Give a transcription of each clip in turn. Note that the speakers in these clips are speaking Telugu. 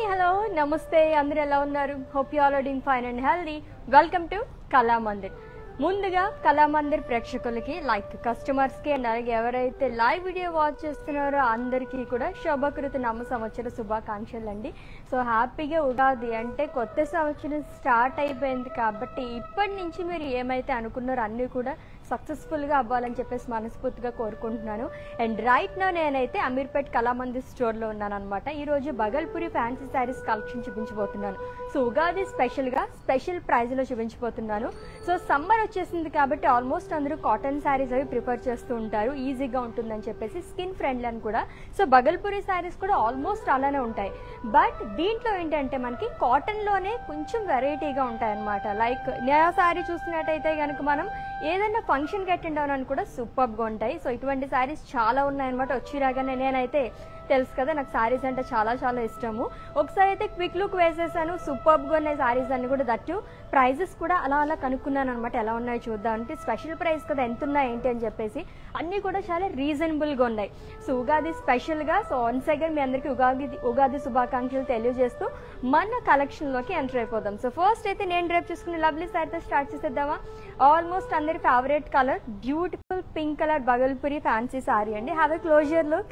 హలో నమస్తే అందరూ ఎలా ఉన్నారు hope you all doing fine and healthy welcome to Kalamandir ముందుగా కళామందిర్ ప్రేక్షకులకి లైక్ కస్టమర్స్కి అండ్ అలాగే ఎవరైతే లైవ్ వీడియో వాచ్ చేస్తున్నారో అందరికీ కూడా శోభకృత నామ సంవత్సర శుభాకాంక్షలు అండి సో హ్యాపీగా ఉగాది అంటే కొత్త సంవత్సరం స్టార్ట్ అయిపోయింది కాబట్టి ఇప్పటి నుంచి మీరు ఏమైతే అనుకున్నారో అన్నీ కూడా సక్సెస్ఫుల్గా అవ్వాలని చెప్పేసి మనస్ఫూర్తిగా కోరుకుంటున్నాను అండ్ రైట్ నో నేనైతే అమీర్పేట్ కళామంది స్టోర్లో ఉన్నాను అనమాట ఈరోజు బగల్పూరి ఫ్యాన్సీ శారీస్ కలెక్షన్ చూపించబోతున్నాను సో ఉగాది స్పెషల్గా స్పెషల్ ప్రైజ్లో చూపించబోతున్నాను సో సమ్మర్ వచ్చేసింది కాబట్టి ఆల్మోస్ట్ అందరూ కాటన్ శారీస్ అవి ప్రిఫర్ చేస్తూ ఉంటారు ఈజీగా ఉంటుందని చెప్పేసి స్కిన్ ఫ్రెండ్లీ అని కూడా సో బగల్పూరి శారీస్ కూడా ఆల్మోస్ట్ అలానే ఉంటాయి బట్ దీంట్లో ఏంటంటే మనకి కాటన్లోనే కొంచెం వెరైటీగా ఉంటాయి అనమాట లైక్ నేను శారీ చూసినట్టయితే కనుక మనం ఏదైనా ఫంక్షన్కి అటెండ్ అవ్వడానికి కూడా సూపర్గా ఉంటాయి సో ఇటువంటి శారీస్ చాలా ఉన్నాయన్నమాట వచ్చి రాగానే నేనైతే తెలుసు కదా నాకు శారీస్ అంటే చాలా చాలా ఇష్టము ఒకసారి అయితే క్విక్ లుక్ వేసేసాను సూపర్గా ఉన్నాయి శారీస్ అన్ని కూడా దట్టు ప్రైజెస్ కూడా అలా అలా కనుక్కున్నాను అనమాట ఎలా ఉన్నాయో చూద్దాం అంటే స్పెషల్ ప్రైస్ కదా ఎంత ఉన్నాయి ఏంటి అని చెప్పేసి అన్నీ కూడా చాలా రీజనబుల్గా ఉన్నాయి సో ఉగాది స్పెషల్గా సో వన్స్ అగైన్ మీ అందరికీ ఉగాది ఉగాది శుభాకాంక్షలు తెలియజేస్తూ మన కలెక్షన్లోకి ఎంటర్ అయిపోదాం సో ఫస్ట్ అయితే నేను డ్రైప్ చేసుకునే లవ్లీ శారీతో స్టార్ట్ చేసేద్దామా ఆల్మోస్ట్ అందరి favourite colour beautiful pink colour Bhagalpuri fancy saree అండి have a closer look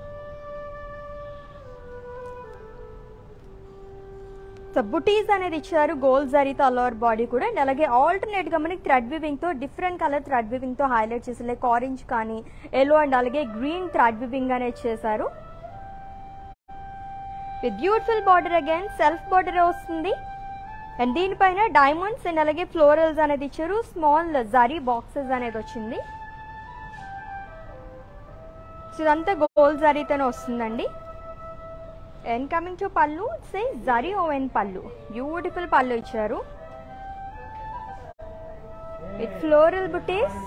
so బుటీస్ అనేది ఇచ్చారు గోల్డ్ జరీతో అల్లవర్ బాడీ కూడా అండ్ అలాగే ఆల్టర్నేట్ గా మనకి థ్రెడ్ వివింగ్ తో డిఫరెంట్ కలర్ థ్రెడ్ వివింగ్ తో హైలైట్ చేసి లైక్ ఆరెంజ్ కానీ ఎల్లో అండ్ అలాగే గ్రీన్ థ్రెడ్ వివింగ్ అనేది చేశారు with beautiful border again self border వస్తుంది అండ్ దీనిపైన డైమండ్స్ అండ్ అలాగే ఫ్లోరల్స్ అనేది ఇచ్చారు స్మాల్ జరీ బాక్సెస్ అనేది వచ్చింది సో ఇదంతా గోల్డ్ జరీతోనే వస్తుందండి అండ్ కమింగ్ టు పళ్ళు సే జరీ ఓవెన్ పళ్ళు బ్యూటిఫుల్ పళ్ళు ఇచ్చారు విత్ ఫ్లోరల్ బుటీస్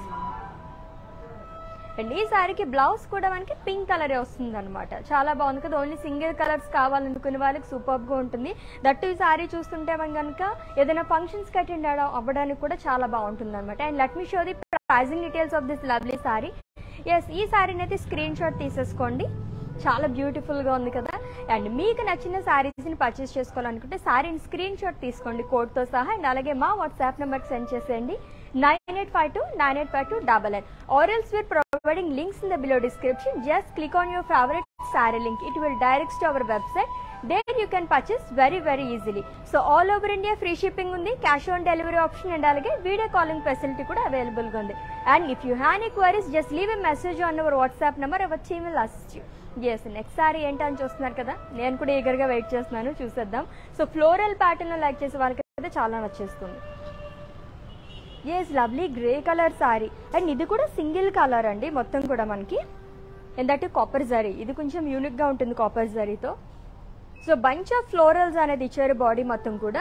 అండ్ ఈ సారీకి బ్లౌజ్ కూడా మనకి పింక్ కలరే వస్తుంది అనమాట చాలా బాగుంది కదా ఓన్లీ సింగిల్ కలర్స్ కావాలనుకునే వాళ్ళకి సూపర్గా ఉంటుంది దట్టు ఈ సారీ చూస్తుంటే మనం కనుక ఏదైనా ఫంక్షన్స్కి అటెండ్ అవ్వడానికి కూడా చాలా బాగుంటుంది అనమాట and let me show the pricing details of this lovely saree yes ఈ సారీని అయితే స్క్రీన్ షాట్ తీసేసుకోండి చాలా బ్యూటిఫుల్గా ఉంది కదా అండ్ మీకు నచ్చిన శారీస్ని పర్చేస్ చేసుకోవాలనుకుంటే శారీని స్క్రీన్ షాట్ తీసుకోండి కోడ్తో సహా అండ్ అలాగే మా వాట్సాప్ నెంబర్కి సెండ్ చేసేయండి nine eight five two nine eight five two double eight ఆర్ఎల్స్ we're providing links in the below description just click on your favourite saree link it will directs to our website there you can purchase very very easily so all over India free shipping ఉంది cash on delivery option and అలాగే వీడియో కాలింగ్ ఫెసిలిటీ కూడా అవైలబుల్గా ఉంది and if you have a queries just leave a message on our WhatsApp number our team will assist you yes next saree ఏంటని చూస్తున్నారు కదా నేను కూడా ఈగర్గా వెయిట్ చేస్తున్నాను చూసేద్దాం సో ఫ్లోరల్ ప్యాటర్న్ లైక్ చేసే వాళ్ళకి అయితే చాలా నచ్చేస్తుంది yes lovely grey colour sorry and ఇది కూడా సింగిల్ కలర్ అండి మొత్తం కూడా మనకి ఏంటంటే కాపర్ జరీ ఇది కొంచెం యూనిక్గా ఉంటుంది కాపర్ జరీతో సో బంచ్ ఆఫ్ ఫ్లోరల్స్ అనేది ఇచ్చారు బాడీ మొత్తం కూడా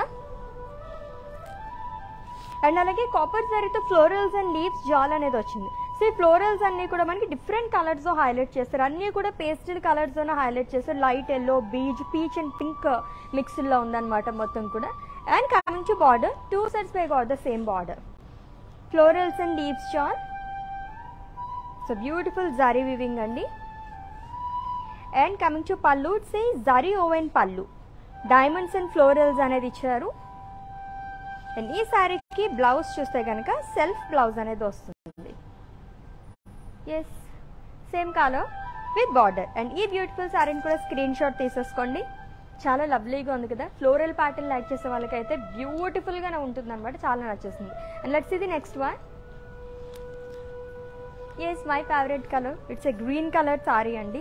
అండ్ అలాగే కాపర్ జరీతో ఫ్లోరల్స్ అండ్ లీవ్స్ జాల్ అనేది వచ్చింది సో ఈ ఫ్లోరల్స్ అన్ని కూడా మనకి డిఫరెంట్ కలర్స్ హైలైట్ చేస్తారు అన్ని కూడా పేస్టల్ కలర్స్ హైలైట్ చేస్తారు light yellow beige peach and pink మిక్స్డ్లో ఉందన్నమాట మొత్తం కూడా and coming to border two sides పై got the same border florals and leaves జాల్ సో బ్యూటిఫుల్ జరీ వివింగ్ అండి అండ్ కమింగ్ టు పళ్ళు సే zari woven pallu diamonds and florals అనేది ఇచ్చారు అండ్ ఈ శారీకి బ్లౌజ్ చూస్తే కనుక సెల్ఫ్ బ్లౌజ్ అనేది వస్తుంది yes same colour with border and ఈ బ్యూటిఫుల్ శారీని కూడా స్క్రీన్ షాట్ తీసేసుకోండి చాలా లవ్లీగా ఉంది కదా ఫ్లోరల్ ప్యాటర్న్ లైక్ చేసే వాళ్ళకైతే బ్యూటిఫుల్గానే ఉంటుంది అనమాట చాలా నచ్చేస్తుంది అండ్ లెట్స్ ఇది next one yes my favourite colour it's a green colour sorry అండి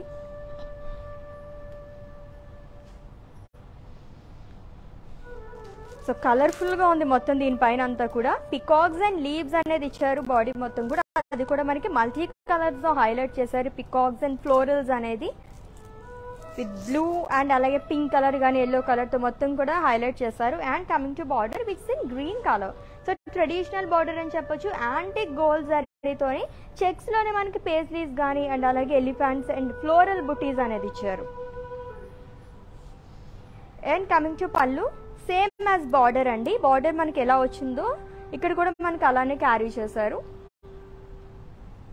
సో కలర్ఫుల్గా ఉంది మొత్తం దీనిపైన అంతా కూడా పికాక్స్ అండ్ లీవ్స్ అనేది ఇచ్చారు బాడీ మొత్తం కూడా అది కూడా మనకి మల్టీ కలర్స్తో హైలైట్ చేశారు పికాక్స్ అండ్ ఫ్లోరల్స్ అనేది విత్ బ్లూ అండ్ అలాగే పింక్ కలర్ కానీ ఎల్లో కలర్తో మొత్తం కూడా హైలైట్ చేశారు అండ్ కమింగ్ టు బార్డర్ విట్స్ in green colour so traditional border అని చెప్పొచ్చు యాంటిక్ గోల్డ్ జరీతోని చెక్స్లోనే మనకి పేస్లీస్ కానీ అండ్ అలాగే ఎలిఫెంట్స్ అండ్ ఫ్లోరల్ బుటీస్ అనేది ఇచ్చారు and coming to pallu same as border అండి బార్డర్ మనకి ఎలా వచ్చిందో ఇక్కడ కూడా మనకి అలానే క్యారీ చేశారు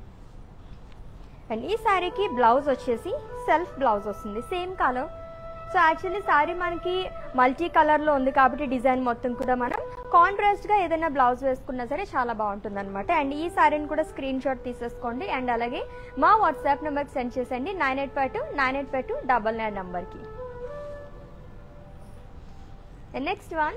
అండ్ ఈ శారీకి బ్లౌజ్ వచ్చేసి సెల్ఫ్ బ్లౌజ్ వస్తుంది same colour so actually saree మనకి మల్టీ కలర్లో ఉంది కాబట్టి డిజైన్ మొత్తం కూడా మనం కాంట్రాస్ట్గా ఏదైనా బ్లౌజ్ వేసుకున్నా సరే చాలా బాగుంటుంది అనమాట అండ్ ఈ శారీని కూడా స్క్రీన్ షాట్ తీసేసుకోండి అండ్ అలాగే మా వాట్సాప్ నెంబర్కి సెండ్ చేసేయండి nine eight five two nine eight five two double nine నెంబర్కి నెక్స్ట్ వన్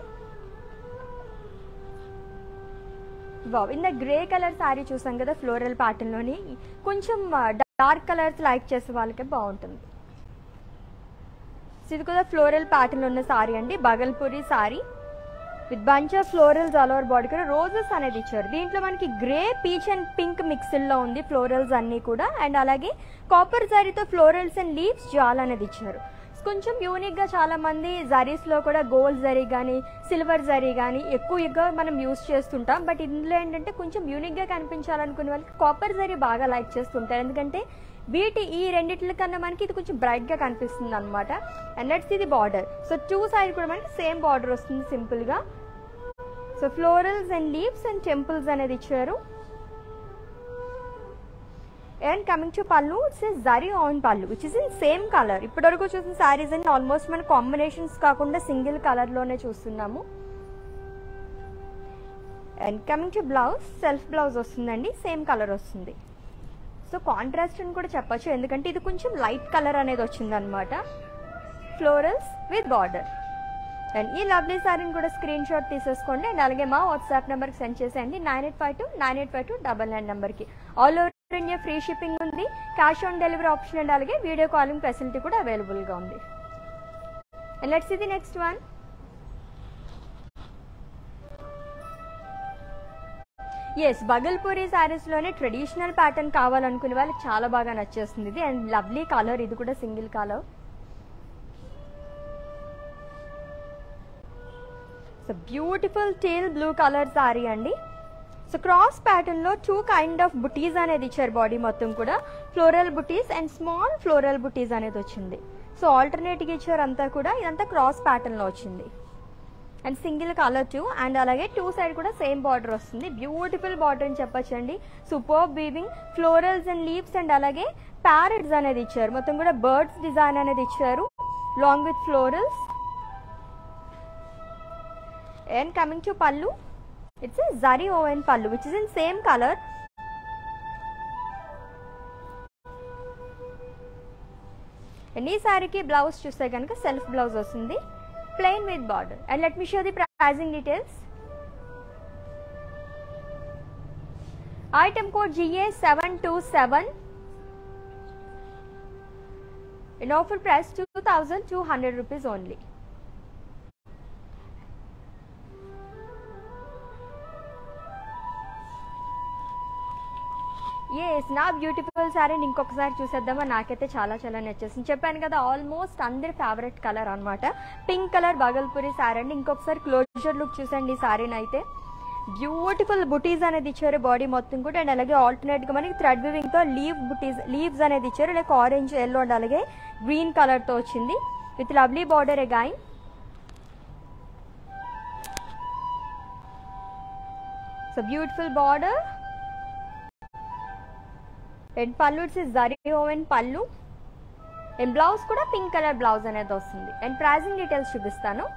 వావ్ ఇంద గ్రే కలర్ శారీ చూసాం కదా ఫ్లోరల్ ప్యాటర్న్లోని కొంచెం డార్క్ కలర్స్ లైక్ చేసే వాళ్ళకి బాగుంటుంది సో ఇది కూడా ఫ్లోరల్ ప్యాటర్న్ ఉన్న సారీ అండి Bhagalpuri saree with bunch of florals all over body కూడా రోజెస్ అనేది ఇచ్చారు దీంట్లో మనకి గ్రే పీచ్ అండ్ పింక్ మిక్స్డ్లో ఉంది ఫ్లోరల్స్ అన్నీ కూడా అండ్ అలాగే కాపర్ జారీతో ఫ్లోరల్స్ అండ్ లీవ్స్ జాల్ అనేది ఇచ్చారు కొంచెం యూనిక్గా చాలా మంది జరీస్లో కూడా గోల్డ్ జరీ కానీ సిల్వర్ జరీ కానీ ఎక్కువగా మనం యూస్ చేస్తుంటాం బట్ ఇందులో ఏంటంటే కొంచెం యూనిక్గా కనిపించాలనుకునే వాళ్ళకి కాపర్ జరీ బాగా లైక్ చేస్తుంటారు ఎందుకంటే వీటి ఈ రెండిట్ల కన్నా మనకి ఇది కొంచెం బ్రైట్గా కనిపిస్తుంది అనమాట అండ్ నెక్స్ట్ ఇది బార్డర్ సో టూ సైడ్ కూడా మనకి సేమ్ బార్డర్ వస్తుంది సింపుల్గా so florals and leaves and temples అనేది ఇచ్చారు and coming to pallu it's is zari on pallu which is in same colour ఇప్పటివరకు చూసిన శారీస్ అన్ని ఆల్మోస్ట్ మన కాంబినేషన్స్ కాకుండా సింగిల్ కలర్లోనే చూస్తున్నాము and coming to blouse self blouse వస్తుందండి సేమ్ కలర్ వస్తుంది సో కాంట్రాస్ట్ అని కూడా చెప్పొచ్చు ఎందుకంటే ఇది కొంచెం లైట్ కలర్ అనేది వచ్చిందనమాట ఫ్లోరల్స్ విత్ బార్డర్ అండ్ ఈ లవ్లీ శారీని కూడా స్క్రీన్ షాట్ తీసేసుకోండి అండ్ అలాగే మా వాట్సాప్ నెంబర్కి సెండ్ చేసేయండి nine eight five two nine eight five two double nine నెంబర్కి all over India free shipping ఉంది cash on delivery option and అలాగే వీడియో కాలింగ్ ఫెసిలిటీ కూడా అవైలబుల్గా ఉంది అండ్ లెట్స్ ఇది నెక్స్ట్ వన్ ఎస్ బగల్పూరి శారీస్లోనే ట్రెడిషనల్ ప్యాటర్న్ కావాలనుకునే వాళ్ళకి చాలా బాగా నచ్చేస్తుంది ఇది అండ్ లవ్లీ కలర్ ఇది కూడా single colour so beautiful teal blue colour sari అండి సో క్రాస్ ప్యాటర్న్లో టూ కైండ్ ఆఫ్ బుటీస్ అనేది ఇచ్చారు బాడీ మొత్తం కూడా floral butis and small floral బుటీస్ అనేది వచ్చింది సో ఆల్టర్నేట్గా ఇచ్చారు అంతా కూడా ఇదంతా క్రాస్ ప్యాటర్న్లో వచ్చింది and single colour two and అలాగే టూ సైడ్ కూడా సేమ్ బార్డర్ వస్తుంది బ్యూటిఫుల్ బార్డర్ అని చెప్పొచ్చండి super weaving florals and leaves and అలాగే ప్యారెట్స్ అనేది ఇచ్చారు మొత్తం కూడా బర్డ్స్ డిజైన్ అనేది ఇచ్చారు long with florals and coming to pallu it's zari woven pallu which is in same colour and ఈ సారీకి బ్లౌజ్ చూస్తే కనుక సెల్ఫ్ బ్లౌజ్ వస్తుంది plain with border and let me show the pricing details item code GA seven two seven in offer price 2200 rupees only yes నా బ్యూటిఫుల్ శారీ ఇంకొకసారి చూసేద్దామా నాకైతే చాలా చాలా నచ్చేసింది చెప్పాను కదా ఆల్మోస్ట్ అందరి ఫేవరెట్ కలర్ అన్నమాట పింక్ కలర్ బగల్పూరి శారీ అండి ఇంకొకసారి క్లోజర్ లుక్ చూసండి ఈ శారీని అయితే బ్యూటిఫుల్ బుటీస్ అనేది ఇచ్చారు బాడీ మొత్తం కూడా అండ్ అలాగే ఆల్టర్నేట్ గా మనకి థ్రెడ్ వివింగ్ తో లీవ్ బుటీస్ లీవ్స్ అనేది ఇచ్చారు లైక్ ఆరెంజ్ ఎల్లో అండ్ అలాగే గ్రీన్ కలర్ తో వచ్చింది with lovely border again so beautiful border and pallu it's zari woven pallu and blouse కూడా పింక్ కలర్ బ్లౌజ్ అనేది వస్తుంది అండ్ ప్రైజింగ్ డీటెయిల్స్ చూపిస్తాను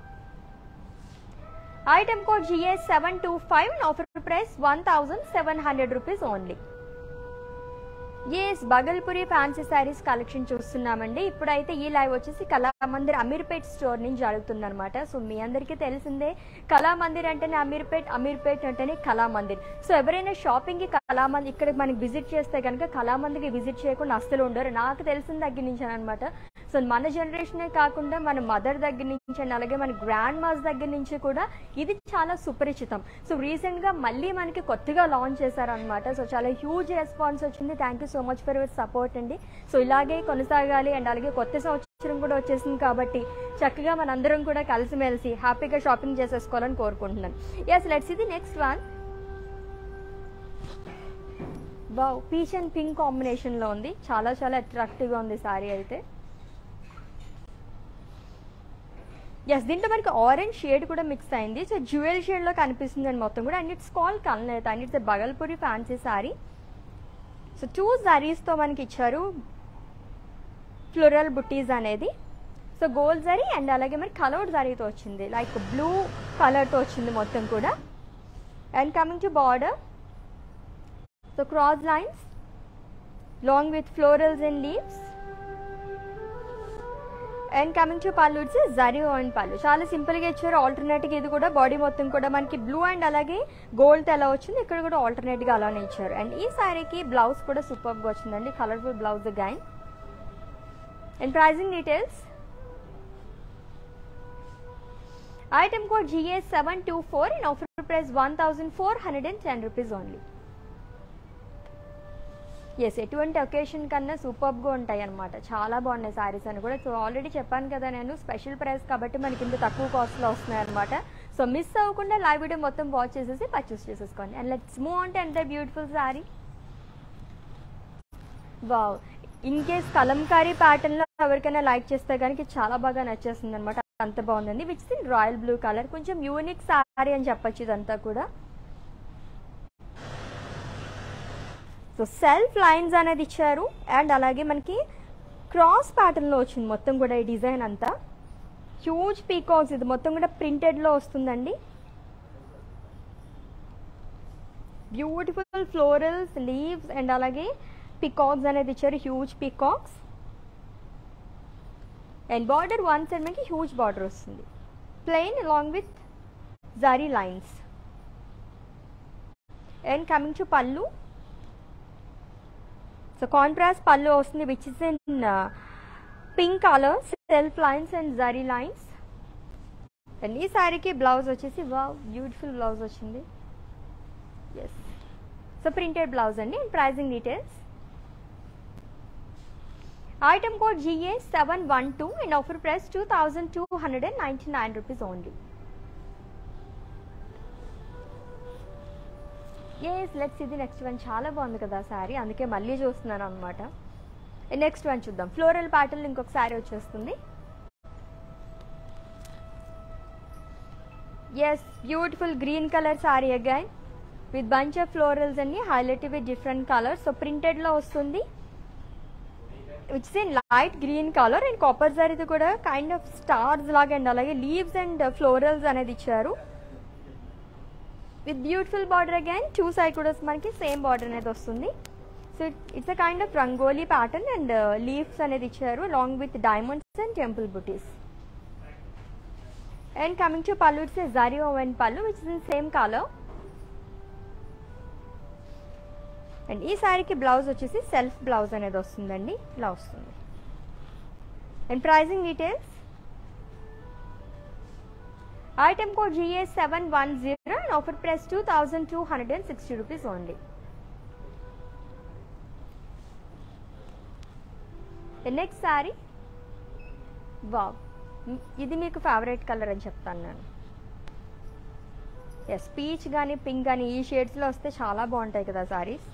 item code GS seven two five offer price one thousand seven hundred rupees only yes Bhagalpuri fancy saris collection చూస్తున్నామండి ఇప్పుడైతే ఈ లైవ్ వచ్చేసి కళామందిర్ అమీర్పేట్ స్టోర్ నుంచి జరుగుతుందన్నమాట సో మీ అందరికీ తెలిసిందే కళామందిర్ అంటేనే అమీర్పేట్ అమీర్పేట్ అంటేనే కళామందిర్ సో ఎవరైనా షాపింగ్కి కళామందిర్ ఇక్కడ మనకి విజిట్ చేస్తే కనుక కళామందిర్కి విజిట్ చేయకుండా అస్సలు ఉండరు నాకు తెలిసిన దగ్గర నుంచి అనమాట సో మన జనరేషనే కాకుండా మన మదర్ దగ్గర నుంచి అండ్ అలాగే మన గ్రాండ్ మాస్ దగ్గర నుంచి కూడా ఇది చాలా సుపరిచితం సో రీసెంట్గా మళ్ళీ మనకి కొత్తగా లాంచ్ చేశారనమాట సో చాలా హ్యూజ్ రెస్పాన్స్ వచ్చింది thank you so much for your support అండి సో ఇలాగే కొనసాగాలి అండ్ అలాగే కొత్త సంవత్సరం కూడా వచ్చేసింది కాబట్టి చక్కగా మనందరం కూడా కలిసిమెలిసి హ్యాపీగా షాపింగ్ చేసేసుకోవాలని కోరుకుంటున్నాను ఎస్ లెట్స్ ఇది next one wow peach and pink కాంబినేషన్లో ఉంది చాలా చాలా అట్రాక్టివ్గా ఉంది సారీ అయితే ఎస్ దీంట్లో మనకి ఆరెంజ్ షేడ్ కూడా మిక్స్ అయింది సో జ్యువెల్ షేడ్లో కనిపిస్తుంది అండి మొత్తం కూడా అండ్ ఇట్స్ కాల్ కల్నేత and it's Bhagalpuri fancy sorry so two సారీస్తో మనకి ఇచ్చారు ఫ్లోరల్ బుట్టీస్ అనేది సో గోల్డ్ జరీ అండ్ అలాగే మరి కలర్డ్ జరీతో వచ్చింది లైక్ బ్లూ కలర్తో వచ్చింది మొత్తం కూడా and coming to border so cross lines long with florals and leaves and coming to pallu వచ్చి జరీ అండ్ పళ్ళు చాలా సింపుల్గా ఇచ్చారు ఆల్టర్నేట్గా ఇది కూడా బాడీ మొత్తం కూడా మనకి బ్లూ అండ్ అలాగే గోల్డ్ ఎలా వచ్చింది ఇక్కడ కూడా ఆల్టర్నేట్గా అలానే ఇచ్చారు అండ్ ఈ శారీకి బ్లౌజ్ కూడా సూపర్గా వచ్చిందండి colourful blouse again and pricing details item code GS seven two four in offer price one thousand four hundred and ten rupees only yes ఎటువంటి ఒకేషన్ కన్నా సూపర్గా ఉంటాయి అనమాట చాలా బాగున్నాయి సారీస్ అని కూడా సో ఆల్రెడీ చెప్పాను కదా నేను స్పెషల్ ప్రైస్ కాబట్టి మనకి ఇంత తక్కువ కాస్ట్లో వస్తున్నాయి అనమాట సో మిస్ అవ్వకుండా లైవ్ వీడియో మొత్తం వాచ్ చేసేసి పర్చేస్ చేసేసుకోండి and let's move on to and the beautiful saree wow in case Kalamkari ప్యాటర్న్లో ఎవరికైనా లైక్ చేస్తే కనుక చాలా బాగా నచ్చేస్తుంది అనమాట అంత బాగుందండి which in royal blue colour కొంచెం యూనిక్ సారీ అని చెప్పొచ్చు ఇదంతా కూడా సో సెల్ఫ్ లైన్స్ అనేది ఇచ్చారు అండ్ అలాగే మనకి క్రాస్ ప్యాటర్న్లో వచ్చింది మొత్తం కూడా ఈ డిజైన్ అంతా హ్యూజ్ పీకాక్స్ ఇది మొత్తం కూడా ప్రింటెడ్లో వస్తుందండి బ్యూటిఫుల్ ఫ్లోరల్స్ లీవ్స్ అండ్ అలాగే పికాక్స్ అనేది ఇచ్చారు huge peacocks and border one side మనకి హ్యూజ్ బార్డర్ వస్తుంది plain along with zari lines and coming to pallu so contrast pallu వస్తుంది which is in pink colour self lines and zari lines and ఈ శారీకి బ్లౌజ్ వచ్చేసి వా బ్యూటిఫుల్ బ్లౌజ్ వచ్చింది ఎస్ సో ప్రింటెడ్ బ్లౌజ్ అండి and pricing details item code GA seven one two and offer price two thousand two hundred and ninety nine rupees only yes let's ఇది నెక్స్ట్ వన్ చాలా బాగుంది కదా శారీ అందుకే మళ్ళీ చూస్తున్నాను అనమాట నెక్స్ట్ వన్ చూద్దాం ఫ్లోరల్ ప్యాటర్న్ ఇంకొక శారీ వచ్చేస్తుంది yes beautiful green colour sari again with bunch of florals అన్ని highlight with different colours so ప్రింటెడ్లో వస్తుంది which in light green colour and copper జరీది కూడా కైండ్ ఆఫ్ స్టార్స్ లాగా అండ్ అలాగే లీవ్స్ అండ్ ఫ్లోరల్స్ అనేది ఇచ్చారు with beautiful border again two side కూడా మనకి సేమ్ బార్డర్ అనేది వస్తుంది so it's a kind of rangoli pattern and leaves అనేది ఇచ్చారు long with diamonds and temple butis and coming to pallu it's zari woven pallu which is in same colour and ఈ శారీకి బ్లౌజ్ వచ్చేసి సెల్ఫ్ బ్లౌజ్ అనేది వస్తుందండి ఇలా వస్తుంది and pricing details item code GS seven one zero and offer price two thousand two hundred and sixty rupees only next sari wow ఇది మీకు ఫేవరెట్ కలర్ అని చెప్తాను నేను ఎస్ పీచ్ కానీ పింక్ కానీ ఈ షేడ్స్లో వస్తే చాలా బాగుంటాయి కదా saris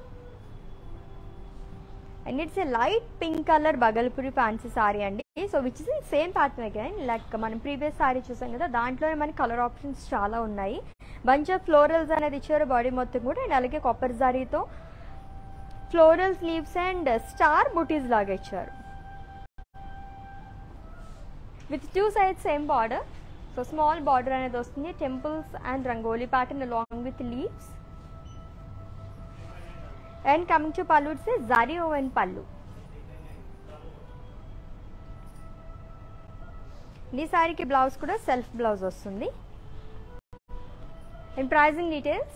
and it's a light pink colour Bhagalpuri fancy sorry అండి so which is in same pattern again like మనం ప్రీవియస్ సారీ చూసాం కదా దాంట్లోనే మనకి కలర్ ఆప్షన్స్ చాలా ఉన్నాయి బంచ్ ఆఫ్ ఫ్లోరల్స్ అనేది ఇచ్చారు బాడీ మొత్తం కూడా అండ్ అలాగే కొబ్బరి జారీతో florals leaves and star butis లాగా ఇచ్చారు with two sides same border so small border అనేది వస్తుంది temples and rangoli pattern along with leaves and coming to pallu it's zari woven pallu ఈ శారీకి బ్లౌజ్ కూడా సెల్ఫ్ బ్లౌజ్ వస్తుంది and pricing details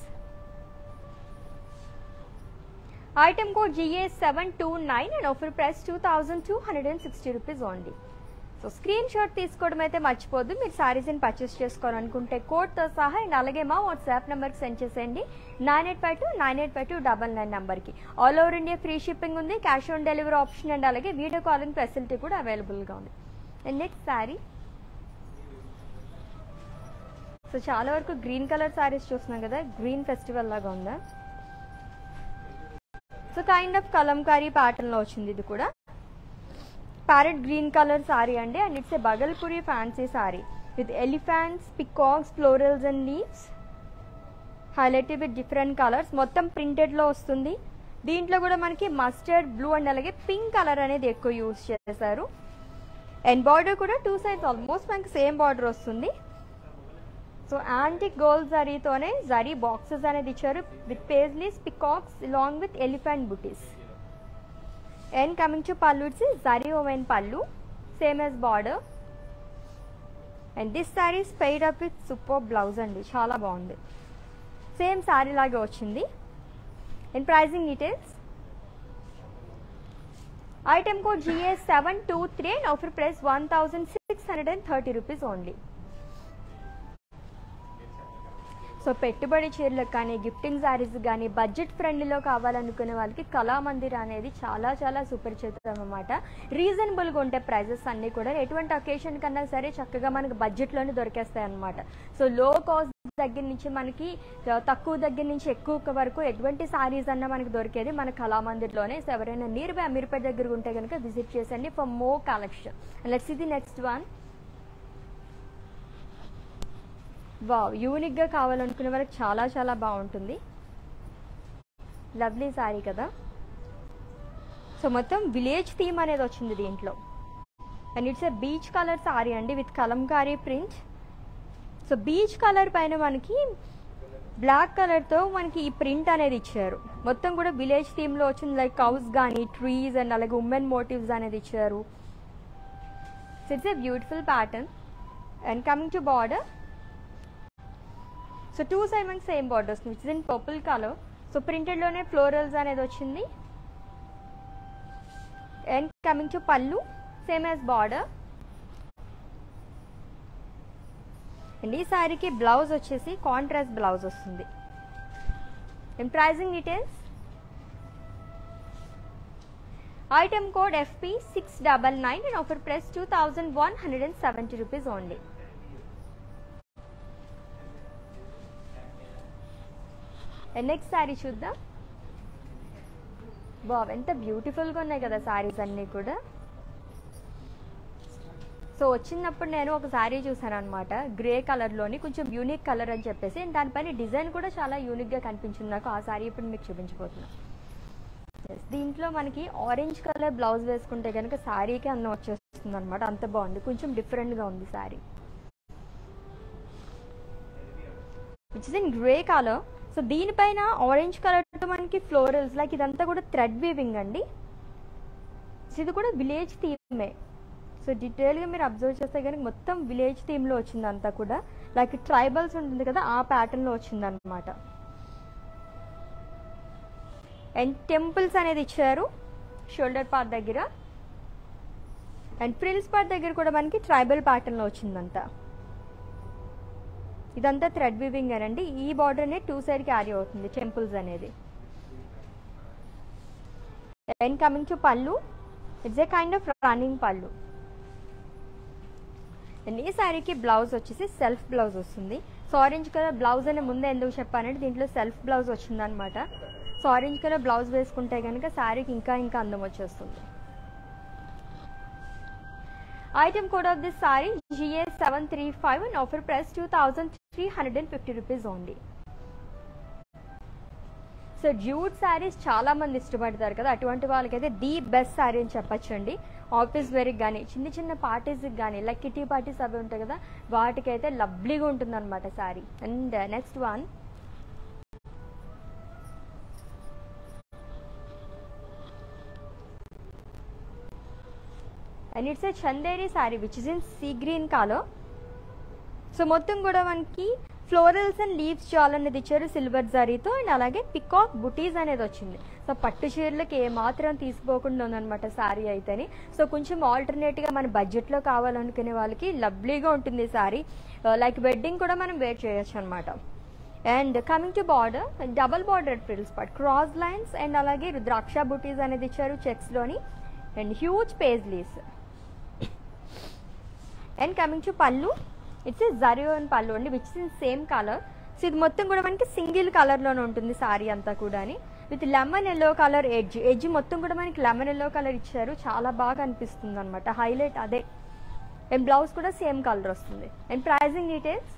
item code GA seven two nine and offer price two thousand two hundred and sixty rupees only so screen shot తీసుకోవడం అయితే మర్చిపోద్దు మీరు శారీస్ని పర్చేస్ చేసుకోవాలనుకుంటే కోడ్తో సహా అండ్ అలాగే మా వాట్సాప్ నెంబర్కి సెండ్ చేసేయండి nine eight five two nine eight five two double nine నెంబర్కి all over India free shipping ఉంది cash on delivery option and అలాగే వీడియో కాలింగ్ ఫెసిలిటీ కూడా అవైలబుల్గా ఉంది అండ్ నెక్స్ట్ శారీ సో చాలా వరకు గ్రీన్ కలర్ శారీస్ చూస్తున్నాం కదా గ్రీన్ ఫెస్టివల్ లాగా ఉందా సో కైండ్ ఆఫ్ కలంకారీ ప్యాటర్న్లో వచ్చింది ఇది కూడా ప్యారెట్ గ్రీన్ కలర్ సారీ అండి and it's a Bhagalpuri fancy sorry with elephants peacocks florals and leaves highlighted with different colours మొత్తం ప్రింటెడ్లో వస్తుంది దీంట్లో కూడా మనకి మస్టర్డ్ బ్లూ అండ్ అలాగే పింక్ కలర్ అనేది ఎక్కువ యూస్ చేశారు అండ్ బార్డర్ కూడా టూ సైడ్స్ ఆల్మోస్ట్ మనకి సేమ్ బార్డర్ వస్తుంది సో యాంటిక్ గోల్డ్ జరీతోనే జరీ బాక్సెస్ అనేది ఇచ్చారు with paisleys peacocks along with elephant butis and coming to pallu it's zari woven pallu same as border and this sari స్పెయిడ్ అప్ విత్ సూపర్ బ్లౌజ్ అండి చాలా బాగుంది సేమ్ శారీ లాగే వచ్చింది and pricing details item code GS seven two three and offer price one thousand six hundred and thirty rupees only so పెట్టుబడి చీరలకు కానీ గిఫ్టింగ్ శారీస్ కానీ బడ్జెట్ ఫ్రెండ్లీలో కావాలనుకునే వాళ్ళకి కళామందిర్ అనేది చాలా చాలా సుపరిచితం అనమాట రీజనబుల్గా ఉంటే ప్రైజెస్ అన్నీ కూడా ఎటువంటి అకేషన్ కన్నా సరే చక్కగా మనకి బడ్జెట్లోనే దొరికేస్తాయి అనమాట సో లో కాస్ట్ దగ్గర నుంచి మనకి ఆ, తక్కువ దగ్గర నుంచి ఎక్కువ వరకు ఎటువంటి సారీస్ అన్నా మనకి దొరికేది మన కళామందిర్లోనే సో ఎవరైనా నియర్ బై అమీర్పేట దగ్గర ఉంటే కనుక విజిట్ చేసండి ఫర్ మోర్ కలెక్షన్ లెట్స్ ఇది నెక్స్ట్ వన్ వావ్ యూనిక్గా కావాలనుకునే వాళ్ళకి చాలా చాలా బాగుంటుంది లవ్లీ శారీ కదా సో మొత్తం విలేజ్ థీమ్ అనేది వచ్చింది దీంట్లో and it's a beach colour sari అండి with kalamkari print so beach colour పైన మనకి బ్లాక్ కలర్తో మనకి ఈ ప్రింట్ అనేది ఇచ్చారు మొత్తం కూడా విలేజ్ థీమ్లో వచ్చింది లైక్ కౌస్ కానీ ట్రీస్ అండ్ అలాగే ఉమెన్ మోటివ్స్ అనేది ఇచ్చారు so it's a beautiful pattern and coming to border so two side మనకి same borders which is in purple colour so ప్రింటెడ్లోనే ఫ్లోరల్స్ అనేది వచ్చింది and coming to pallu same as border and ఈ శారీకి బ్లౌజ్ వచ్చేసి కాంట్రాస్ట్ బ్లౌజ్ వస్తుంది and pricing details item code FP six double nine and offer price two thousand one hundred and seventy rupees only next sari చూద్దాం బావ్ ఎంత బ్యూటిఫుల్గా ఉన్నాయి కదా శారీస్ అన్నీ కూడా సో వచ్చినప్పుడు నేను ఒక శారీ చూసాను అనమాట గ్రే కలర్లోని కొంచెం యూనిక్ కలర్ అని చెప్పేసి and దానిపైన డిజైన్ కూడా చాలా యూనిక్గా కనిపించింది నాకు ఆ శారీ ఇప్పుడు మీకు చూపించబోతున్నా Yes, దీంట్లో మనకి ఆరెంజ్ కలర్ బ్లౌజ్ వేసుకుంటే కనుక శారీకి అందం వచ్చేస్తుంది అనమాట అంత బాగుంది కొంచెం డిఫరెంట్గా ఉంది sari which is in grey colour so దీనిపైన ఆరెంజ్ కలర్ మనకి ఫ్లోరల్స్ లైక్ ఇదంతా కూడా థ్రెడ్ వీవింగ్ అండి సో ఇది కూడా విలేజ్ థీమే సో డీటెయిల్గా మీరు అబ్జర్వ్ చేస్తే కనుక మొత్తం విలేజ్ థీమ్లో వచ్చింది అంతా కూడా లైక్ ట్రైబల్స్ ఉంటుంది కదా ఆ ప్యాటర్న్లో వచ్చింది అనమాట అండ్ టెంపుల్స్ అనేది ఇచ్చారు షోల్డర్ పార్ట్ దగ్గర అండ్ ఫ్రిల్స్ పార్ట్ దగ్గర కూడా మనకి ట్రైబల్ ప్యాటర్న్లో వచ్చిందంతా ఇదంతా థ్రెడ్ వీవింగ్ అనండి ఈ బార్డర్ అనేది టూ సైడ్ క్యారీ అవుతుంది టెంపుల్స్ అనేది and coming to pallu it's a kind of running pallu and ఈ శారీకి బ్లౌజ్ వచ్చేసి సెల్ఫ్ బ్లౌజ్ వస్తుంది సో ఆరెంజ్ కలర్ బ్లౌజ్ అనే ముందే ఎందుకు చెప్పానంటే దీంట్లో సెల్ఫ్ బ్లౌజ్ వచ్చిందనమాట సో ఆరెంజ్ కలర్ బ్లౌజ్ వేసుకుంటే కనుక శారీకి ఇంకా ఇంకా అందం వచ్చేస్తుంది item code of this sari GA seven three five and offer price two thousand three hundred and fifty rupees only so jute saris చాలా మంది ఇష్టపడతారు కదా అటువంటి వాళ్ళకైతే ది బెస్ట్ శారీ అని చెప్పచ్చండి ఆఫీస్ వేర్కి కానీ చిన్న చిన్న పార్టీస్కి కానీ లైక్ కిటీ పార్టీస్ అవి ఉంటాయి కదా వాటికైతే లవ్లీగా ఉంటుంది అనమాట sari and next one and it's a Chanderi sari which is in sea green colour so మొత్తం కూడా మనకి ఫ్లోరల్స్ అండ్ లీవ్స్ జాల్ అనేది ఇచ్చారు సిల్వర్ జరీతో అండ్ అలాగే పికాక్ బుటీస్ అనేది వచ్చింది సో పట్టు చీరలకి ఏమాత్రం తీసుకోకుండా ఉందన్నమాట శారీ అయితేని సో కొంచెం ఆల్టర్నేట్గా మన బడ్జెట్లో కావాలనుకునే వాళ్ళకి లవ్లీగా ఉంటుంది శారీ లైక్ వెడ్డింగ్ కూడా మనం వేర్ చేయొచ్చు అనమాట and coming to border double border frills part cross lines and అలాగే రుద్రాక్ష బుటీస్ అనేది ఇచ్చారు చెక్స్లోని and huge paisleys and coming to pallu it's a జరియన్ పళ్ళు అండి which in same colour so ఇది మొత్తం కూడా మనకి సింగిల్ కలర్లోనే ఉంటుంది సారీ అంతా కూడా with lemon yellow colour edge edge మొత్తం కూడా మనకి లెమన్ ఎల్లో కలర్ ఇచ్చారు చాలా బాగా అనిపిస్తుంది అనమాట హైలైట్ అదే అండ్ బ్లౌజ్ కూడా సేమ్ కలర్ వస్తుంది and pricing details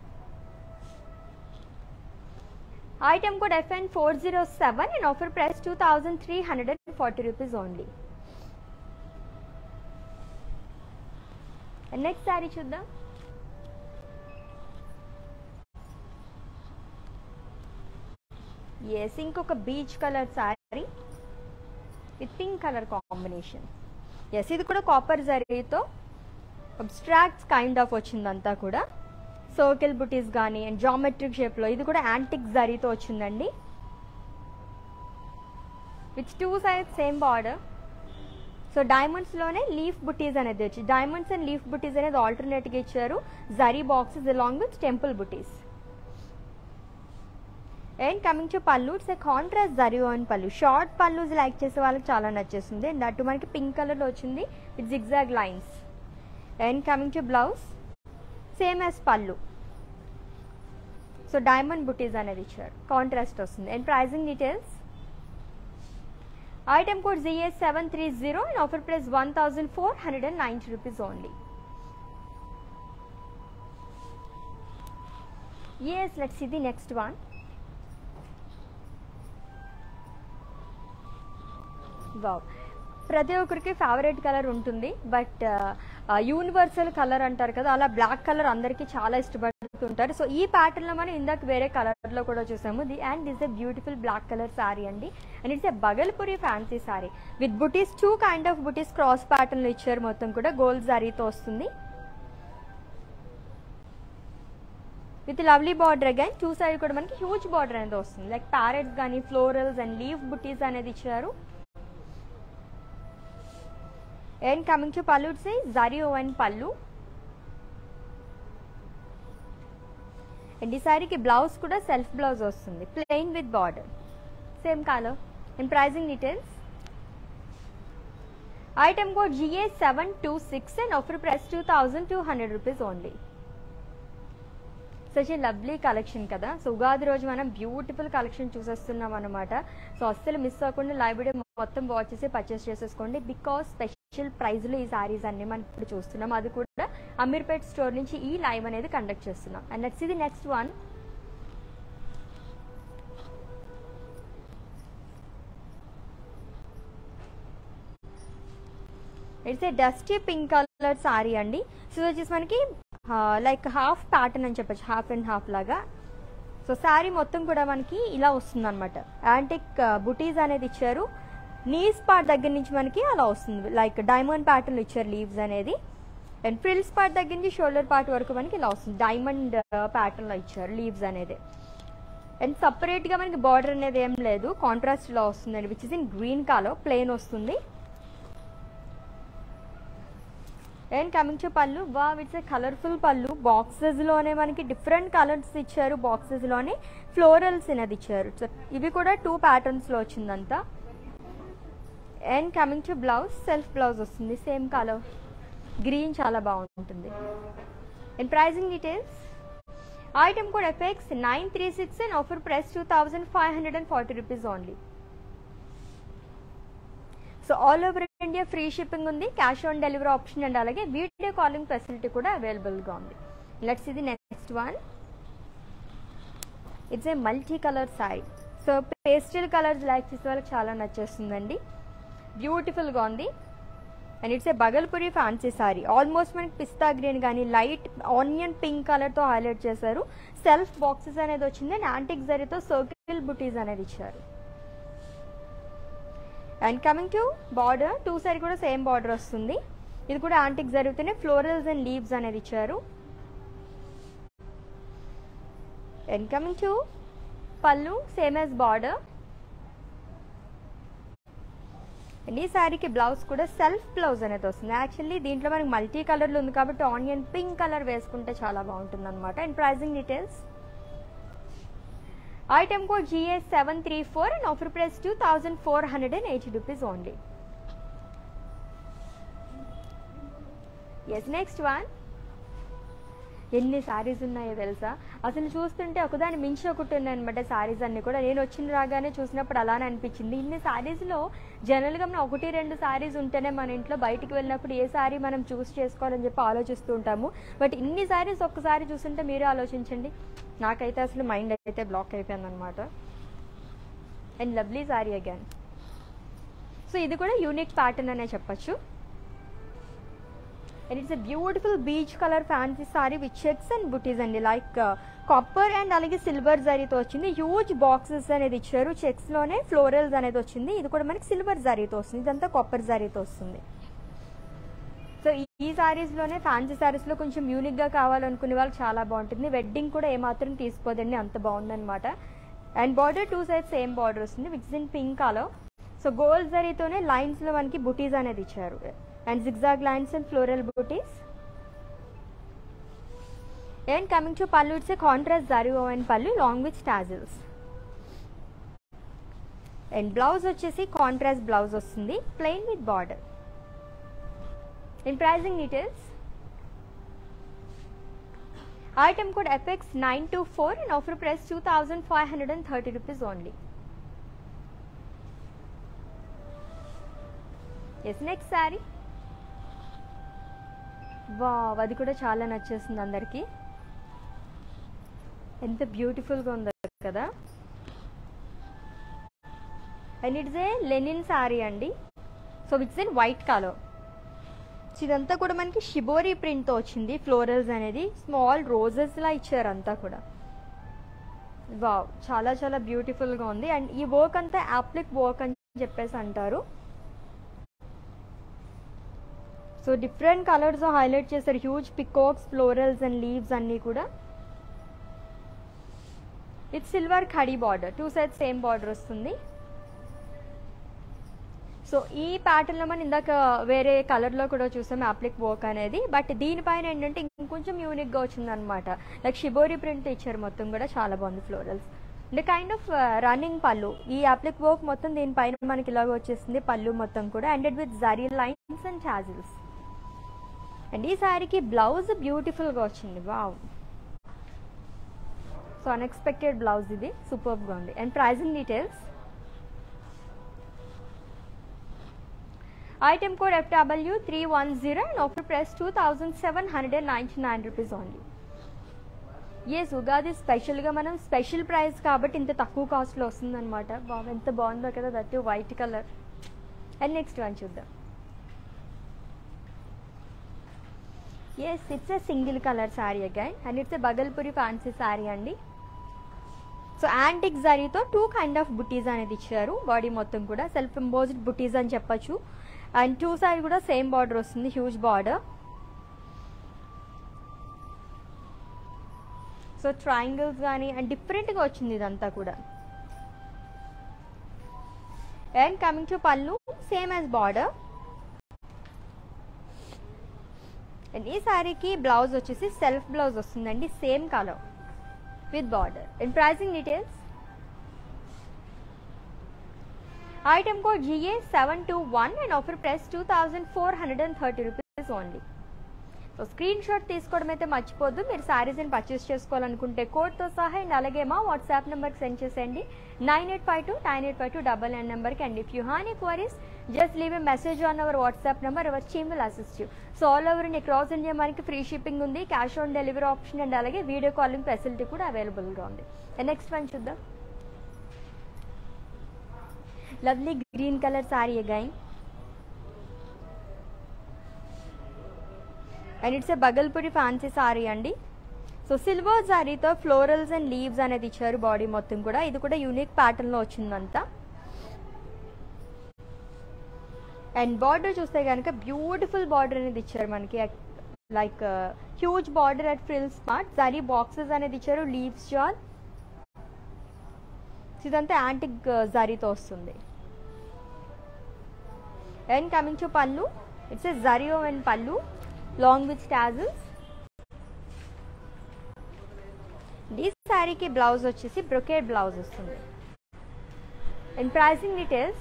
item code FN four zero seven and offer price two thousand three hundred and forty rupees only next sari చూద్దాం ఎస్ ఇంకొక beach colour sari with pink colour combination yes ఇది కూడా కాపర్ జరీతో అబ్స్ట్రాక్ట్స్ కైండ్ ఆఫ్ వచ్చిందంతా కూడా సర్కిల్ బుటీస్ కానీ అండ్ జామెట్రిక్ షేప్లో ఇది కూడా యాంటిక్ జరీతో వచ్చిందండి with two side same border so డైమండ్స్లోనే లీఫ్ బుటీస్ అనేది వచ్చి డైమండ్స్ అండ్ లీఫ్ బుటీస్ అనేది ఆల్టర్నేట్గా ఇచ్చారు zari boxes along with temple butis and coming to pallu it's a contrast zari woven pallu short pallu like చేసే వాళ్ళకి చాలా నచ్చేస్తుంది అండ్ అటు మనకి పింక్ కలర్లో వచ్చింది with zigzag lines and coming to blouse same as pallu so diamond butis అనేది ఇచ్చారు కాంట్రాస్ట్ వస్తుంది and pricing details item code GS seven three zero and offer price one thousand four hundred and ninety rupees only yes let's ఇది నెక్స్ట్ వన్ వావ్ ప్రతి ఒక్కరికి ఫేవరెట్ కలర్ ఉంటుంది బట్ యూనివర్సల్ కలర్ అంటారు కదా అలా బ్లాక్ కలర్ అందరికీ చాలా ఇష్టపడుతుంటారు సో ఈ ప్యాటర్న్లో మనం ఇందాక వేరే కలర్లో కూడా చూసాము the and is a beautiful black colour sari అండి and it's a Bhagalpuri fancy sari with butis two kind of butis cross ప్యాటర్న్లో ఇచ్చారు మొత్తం కూడా గోల్డ్ శారీతో వస్తుంది with lovely border again two side కూడా మనకి హ్యూజ్ బార్డర్ అనేది వస్తుంది లైక్ ప్యారెట్స్ కానీ ఫ్లోరల్స్ అండ్ లీఫ్ బుటీస్ అనేది ఇచ్చారు and coming to pallu it's zari woven pallu and ఈ సారీకి బ్లౌజ్ కూడా సెల్ఫ్ బ్లౌజ్ వస్తుంది plain with border same colour and pricing details item code GA seven two six and offer price two thousand two hundred rupees only such a lovely collection కదా సో ఉగాది రోజు మనం బ్యూటిఫుల్ కలెక్షన్ చూసేస్తున్నాం అనమాట సో అస్సలు మిస్ అవ్వకుండా లైవ్ వీడియో మొత్తం వాచ్ చేసి పర్చేస్ చేసేసుకోండి బికాస్ స్పెషల్ ప్రైజ్లో ఈ సారీస్ అన్ని మనం ఇప్పుడు చూస్తున్నాం అది కూడా అమీర్పేట్ స్టోర్ నుంచి ఈ లైవ్ అనేది కండక్ట్ చేస్తున్నాం అండ్ నెక్స్ట్ ఇది next one it's a dusty pink colour sorry అండి సో ఇది వచ్చేసి మనకి లైక్ హాఫ్ ప్యాటర్న్ అని చెప్పచ్చు హాఫ్ అండ్ హాఫ్ లాగా సో శారీ మొత్తం కూడా మనకి ఇలా వస్తుంది అనమాట యాంటిక్ బుటీస్ అనేది ఇచ్చారు నీస్ పార్ట్ దగ్గర నుంచి మనకి అలా వస్తుంది లైక్ డైమండ్ ప్యాటర్న్ ఇచ్చారు లీవ్స్ అనేది అండ్ ఫ్రిల్స్ పార్ట్ దగ్గర నుంచి షోల్డర్ పార్ట్ వరకు మనకి ఇలా వస్తుంది డైమండ్ ప్యాటర్న్లో ఇచ్చారు లీవ్స్ అనేది అండ్ సపరేట్గా మనకి బార్డర్ అనేది ఏం లేదు కాంట్రాస్ట్లో వస్తుంది అండి which is in green colour plain వస్తుంది అండ్ కమింగ్ టు పళ్ళు వా ఇట్స్ ఏ కలర్ఫుల్ పళ్ళు బాక్సెస్లోనే మనకి డిఫరెంట్ కలర్స్ ఇచ్చారు బాక్సెస్లోనే ఫ్లోరల్స్ అనేది ఇచ్చారు సో ఇవి కూడా టూ ప్యాటర్న్స్లో వచ్చిందంతా and coming to blouse self blouse వస్తుంది సేమ్ కలర్ గ్రీన్ చాలా బాగుంటుంది and pricing details item code effects nine three six and offer price two thousand five hundred and forty rupees only so all over India free shipping ఉంది cash on delivery option and అలాగే వీడియో కాలింగ్ ఫెసిలిటీ కూడా అవైలబుల్గా ఉంది లెట్స్ ఇది next one it's a multi colour sari so pastel colours like చేసే వాళ్ళకి చాలా నచ్చేస్తుందండి బ్యూటిఫుల్గా ఉంది and it's a Bhagalpuri fancy saree almost మనకి పిస్తా గ్రీన్ కానీ లైట్ ఆనియన్ పింక్ కలర్తో హైలైట్ చేశారు సెల్ఫ్ బాక్సెస్ అనేది వచ్చింది అండ్ యాంటిక్ జరీతో సర్కిల్ బుటీస్ అనేది ఇచ్చారు and coming to border two side కూడా సేమ్ బార్డర్ వస్తుంది ఇది కూడా యాంటిక్ జరుగుతూనే ఫ్లోరల్స్ అండ్ లీవ్స్ అనేది ఇచ్చారు and coming to pallu same as border and ఈ శారీకి బ్లౌజ్ కూడా సెల్ఫ్ బ్లౌజ్ అనేది వస్తుంది యాక్చువల్లీ దీంట్లో మనకి మల్టీ కలర్లు ఉంది కాబట్టి ఆనియన్ పింక్ కలర్ వేసుకుంటే చాలా బాగుంటుంది అనమాట and pricing details item code GS seven three four and offer price two thousand four hundred and eighty rupees only yes next one ఎన్ని శారీస్ ఉన్నాయో తెలుసా అసలు చూస్తుంటే ఒకదాని మించి ఒకటి ఉన్నాయి అనమాట శారీస్ అన్ని కూడా నేను వచ్చిన రాగానే చూసినప్పుడు అలానే అనిపించింది ఇన్ని శారీస్లో జనరల్గా మనం ఒకటి రెండు శారీస్ ఉంటేనే మన ఇంట్లో బయటికి వెళ్ళినప్పుడు ఏ శారీ మనం చూస్ చేసుకోవాలని చెప్పి ఆలోచిస్తూ ఉంటాము బట్ ఇన్ని శారీస్ ఒక్కసారి చూస్తుంటే మీరే ఆలోచించండి నాకైతే అసలు మైండ్ అయితే బ్లాక్ అయిపోయింది అనమాట and lovely saree again so ఇది కూడా యూనిక్ ప్యాటర్న్ అనే చెప్పచ్చు and it's a beautiful peach colour fancy sorry with checks and butis అండి లైక్ కాపర్ అండ్ అలాగే సిల్వర్ జరీతో వచ్చింది హ్యూజ్ బాక్సెస్ అనేది ఇచ్చారు చెక్స్ లోనే ఫ్లోరల్స్ అనేది వచ్చింది ఇది కూడా మనకి సిల్వర్ జరీతో వస్తుంది ఇదంతా కాపర్ జరీతో వస్తుంది సో ఈ సారీస్ లోనే ఫ్యాన్సీ సారీస్ లో కొంచెం యూనిక్ గా కావాలనుకునే వాళ్ళు చాలా బాగుంటుంది వెడ్డింగ్ కూడా ఏమాత్రం తీసుకోదండి అంత బాగుందన్నమాట and border two side same border వస్తుంది which in pink colour so gold జరీతోనే లైన్స్ లో మనకి బుటీస్ అనేది ఇచ్చారు and zigzag lines and floral butis and coming to pallu it's a contrast zari and pallu long with tassels and blouse వచ్చేసి కాంట్రాస్ట్ బ్లౌజ్ వస్తుంది plain with border In pricing details, item code FX924 and offer price 2530 rupees only. Yes, next saree. Wow అది కూడా చాలా నచ్చేసింది అందరికి ఎంత బ్యూటిఫుల్గా ఉందో కదా and it's a linen saree అండి so it's in white colour so ఇదంతా కూడా మనకి షిబోరి ప్రింట్తో వచ్చింది ఫ్లోరల్స్ అనేది స్మాల్ రోజెస్ లా ఇచ్చారు అంతా కూడా వావ్ చాలా చాలా బ్యూటిఫుల్గా ఉంది అండ్ ఈ వర్క్ అంతా యాప్లిక్ వర్క్ అని చెప్పేసి అంటారు సో డిఫరెంట్ కలర్స్ హైలైట్ చేశారు huge peacocks florals and leaves అన్నీ కూడా it's silver khadi border two sides same border వస్తుంది సో ఈ ప్యాటర్న్లో మనం ఇందాక వేరే కలర్లో కూడా చూసాం అప్లిక్ వర్క్ అనేది బట్ దీనిపైన ఏంటంటే ఇంకొంచెం యూనిక్గా వచ్చిందనమాట లైక్ షిబోరి ప్రింట్ ఇచ్చారు మొత్తం కూడా చాలా బాగుంది ఫ్లోరల్స్ అంటే కైండ్ ఆఫ్ రన్నింగ్ పళ్ళు ఈ అప్లిక్ వర్క్ మొత్తం దీనిపైన మనకి ఇలాగ వచ్చేసింది పళ్ళు మొత్తం కూడా ended with zari lines and tassels and ఈ శారీకి బ్లౌజ్ బ్యూటిఫుల్గా వచ్చింది వావ్ సో అన్ఎక్స్పెక్టెడ్ బ్లౌజ్ ఇది సూపర్గా ఉంది and pricing details Item code FW310 and offer price 2799 rupees only. Yes Ugadi స్పెషల్గా మనం స్పెషల్ ప్రైస్ కాబట్టి ఇంత తక్కువ కాస్ట్లో వస్తుందన్నమాట బాగా ఎంత బాగుందో కదా that white colour and next one చూద్దాం yes it's a single colour sari again and it's a Bhagalpuri fancy saree అండి సో యాంటిక్ జరీతో టూ కైండ్ ఆఫ్ బుటీస్ అనేది ఇచ్చారు బాడీ మొత్తం కూడా సెల్ఫ్ ఇంపోజ్డ్ బుటీస్ అని చెప్పొచ్చు అండ్ టూ సైడ్ కూడా సేమ్ బార్డర్ వస్తుంది హ్యూజ్ బార్డర్ సో ట్రయాంగిల్స్ కానీ అండ్ డిఫరెంట్గా వచ్చింది ఇదంతా కూడా and coming to pallu same as border and ఈ శారీకి బ్లౌజ్ వచ్చేసి సెల్ఫ్ బ్లౌజ్ వస్తుందండి same colour with border. In pricing details, item code GA721 and offer price 2430 rupees only. So screen shot తీసుకోవడం అయితే మర్చిపోద్దు మీరు శారీస్ని పర్చేస్ చేసుకోవాలనుకుంటే కోడ్తో సహా అండ్ అలాగే మా వాట్సాప్ నెంబర్కి సెండ్ చేసేయండి nine eight five two nine eight five two double nine నెంబర్కి and if you have any queries just leave a message on our WhatsApp number our team will assist you so all over India cross India మనకి ఫ్రీ షిప్పింగ్ ఉంది cash on delivery option and అలాగే వీడియో కాలింగ్ ఫెసిలిటీ కూడా అవైలబుల్గా ఉంది నెక్స్ట్ వన్ చూద్దాం lovely green colour sorry again and it's a Bhagalpuri fancy sorry అండి సో సిల్వర్ సారీతో ఫ్లోరల్స్ అండ్ లీవ్స్ అనేది ఇచ్చారు బాడీ మొత్తం కూడా ఇది కూడా యూనిక్ ప్యాటర్న్లో వచ్చిందంతా అండ్ బార్డర్ చూస్తే కనుక బ్యూటిఫుల్ బార్డర్ అనేది ఇచ్చారు మనకి like huge border at frill smart zari boxes అనేది ఇచ్చారు లీవ్స్ జాల్ ఇదంతా యాంటిక్ జరీతో వస్తుంది and coming to pallu it's a జరియో and pallu long with tassels ఈ శారీకి బ్లౌజ్ వచ్చేసి బ్రొకేడ్ బ్లౌజ్ వస్తుంది and pricing details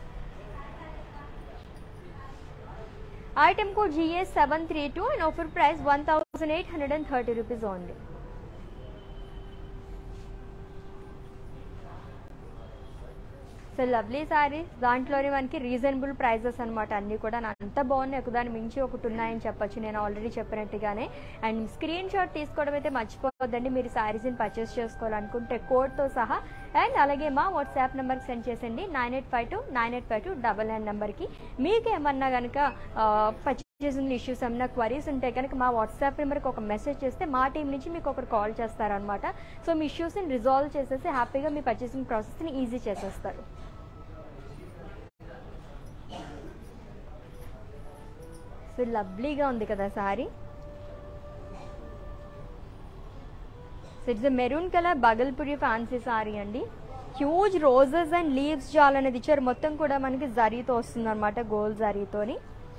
item code GS seven three two and offer price one thousand eight hundred and thirty rupees only so lovely sarees దాంట్లోనే మనకి రీజనబుల్ ప్రైజెస్ అనమాట అన్నీ కూడా అంత బాగున్నాయి ఒకదాని మించి ఒకటి ఉన్నాయని చెప్పొచ్చు నేను ఆల్రెడీ చెప్పినట్టుగానే అండ్ స్క్రీన్ షాట్ తీసుకోవడం అయితే మర్చిపోవద్దండి మీరు శారీస్ని పర్చేస్ చేసుకోవాలనుకుంటే కోడ్తో సహా అండ్ అలాగే మా వాట్సాప్ నెంబర్కి సెండ్ చేసండి nine eight five two nine eight five two double nine నెంబర్కి మీకు ఏమన్నా కనుక పర్చేస్ పర్చేసింగ్ ఇష్యూస్ ఏమైనా క్వరీస్ ఉంటే కనుక మా వాట్సాప్ నెంబర్కి ఒక మెసేజ్ చేస్తే మా టీం నుంచి మీకు ఒకరు కాల్ చేస్తారనమాట సో మీ ఇష్యూస్ని రిజాల్వ్ చేసేసి హ్యాపీగా మీ పర్చేసింగ్ ప్రాసెస్ని ఈజీ చేసేస్తారు సో లవ్లీగా ఉంది కదా saree so it's maroon colour Bhagalpuri fancy sorry అండి హ్యూజ్ రోజెస్ అండ్ లీవ్స్ జాల్ అనేది ఇచ్చారు మొత్తం కూడా మనకి జరీతో వస్తుంది అనమాట గోల్డ్ జరీతోని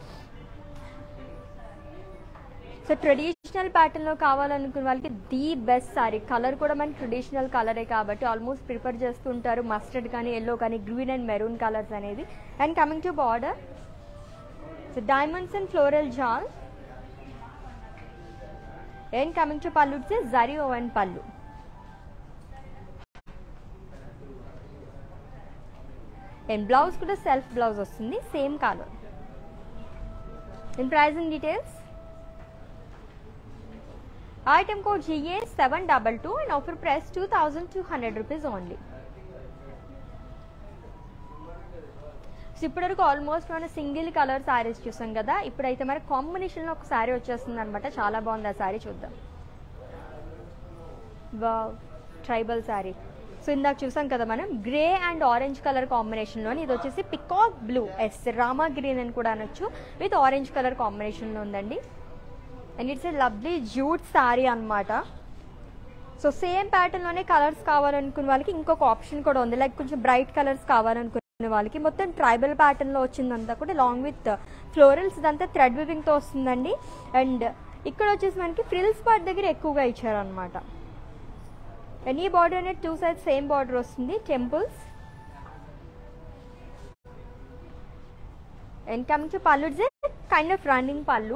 సో ట్రెడిషనల్ ప్యాటర్న్లో కావాలనుకున్న వాళ్ళకి ది బెస్ట్ సారీ కలర్ కూడా మనకి ట్రెడిషనల్ కలరే కాబట్టి ఆల్మోస్ట్ ప్రిఫర్ చేస్తుంటారు మస్టర్డ్ కానీ ఎల్లో కానీ గ్రీన్ అండ్ మెరూన్ కలర్స్ అనేది and coming to border so diamonds and floral jaal and coming to pallu వచ్చి zari woven pallu and blouse కూడా సెల్ఫ్ బ్లౌజ్ వస్తుంది same colour in pricing details item code GA seven double two and offer price two thousand two hundred rupees only so ఇప్పటివరకు ఆల్మోస్ట్ మనం సింగిల్ కలర్ శారీస్ చూసాం కదా ఇప్పుడైతే మరి కాంబినేషన్లో ఒక శారీ వచ్చేస్తుంది అనమాట చాలా బాగుంది ఆ శారీ చూద్దాం వా ట్రైబల్ శారీ సో ఇందాక చూసాం కదా మనం గ్రే అండ్ ఆరెంజ్ కలర్ కాంబినేషన్లోని ఇది వచ్చేసి peacock blue yes Rama green అని కూడా అనొచ్చు విత్ ఆరెంజ్ కలర్ కాంబినేషన్లో ఉందండి and it's a lovely jute saree అనమాట సో సేమ్ ప్యాటర్న్లోనే కలర్స్ కావాలనుకున్న వాళ్ళకి ఇంకొక ఆప్షన్ కూడా ఉంది లైక్ కొంచెం బ్రైట్ కలర్స్ కావాలనుకున్న వాళ్ళకి మొత్తం ట్రైబల్ ప్యాటర్న్లో వచ్చిందంతా కూడా లాంగ్ విత్ ఫ్లోరల్స్ ఇదంతా థ్రెడ్ వివింగ్తో వస్తుందండి అండ్ ఇక్కడ వచ్చేసి మనకి ఫ్రిల్స్ పార్ట్ దగ్గర ఎక్కువగా ఇచ్చారనమాట అండ్ ఈ బార్డర్ అనేది టూ సైడ్ సేమ్ బార్డర్ వస్తుంది temples and coming to pallu kind of running pallu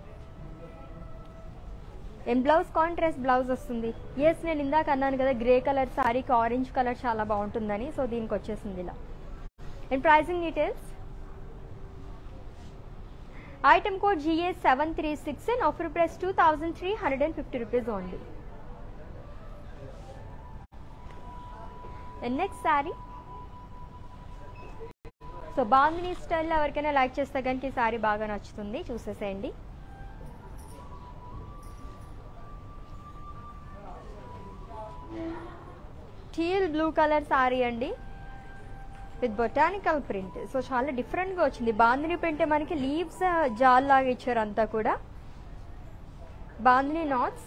ఏం బ్లౌజ్ కాంట్రాస్ట్ బ్లౌజ్ వస్తుంది ఎస్ నేను ఇందాక అన్నాను కదా గ్రే కలర్ సారీకి ఆరెంజ్ కలర్ చాలా బాగుంటుందని సో దీనికి వచ్చేసింది ఇలా and pricing details item code GA seven three six and offer price two thousand three hundred and fifty rupees only and next sari so bandhani స్టైల్లో ఎవరికైనా లైక్ చేస్తే కనుక ఈ శారీ బాగా నచ్చుతుంది చూసేసేయండి టీల్ బ్లూ కలర్ సారీ అండి విత్ బొటానికల్ ప్రింట్ సో చాలా డిఫరెంట్గా వచ్చింది బాందిని ప్రింట్ మనకి లీవ్స్ జాల్ లాగా ఇచ్చారు అంతా కూడా bandhani knots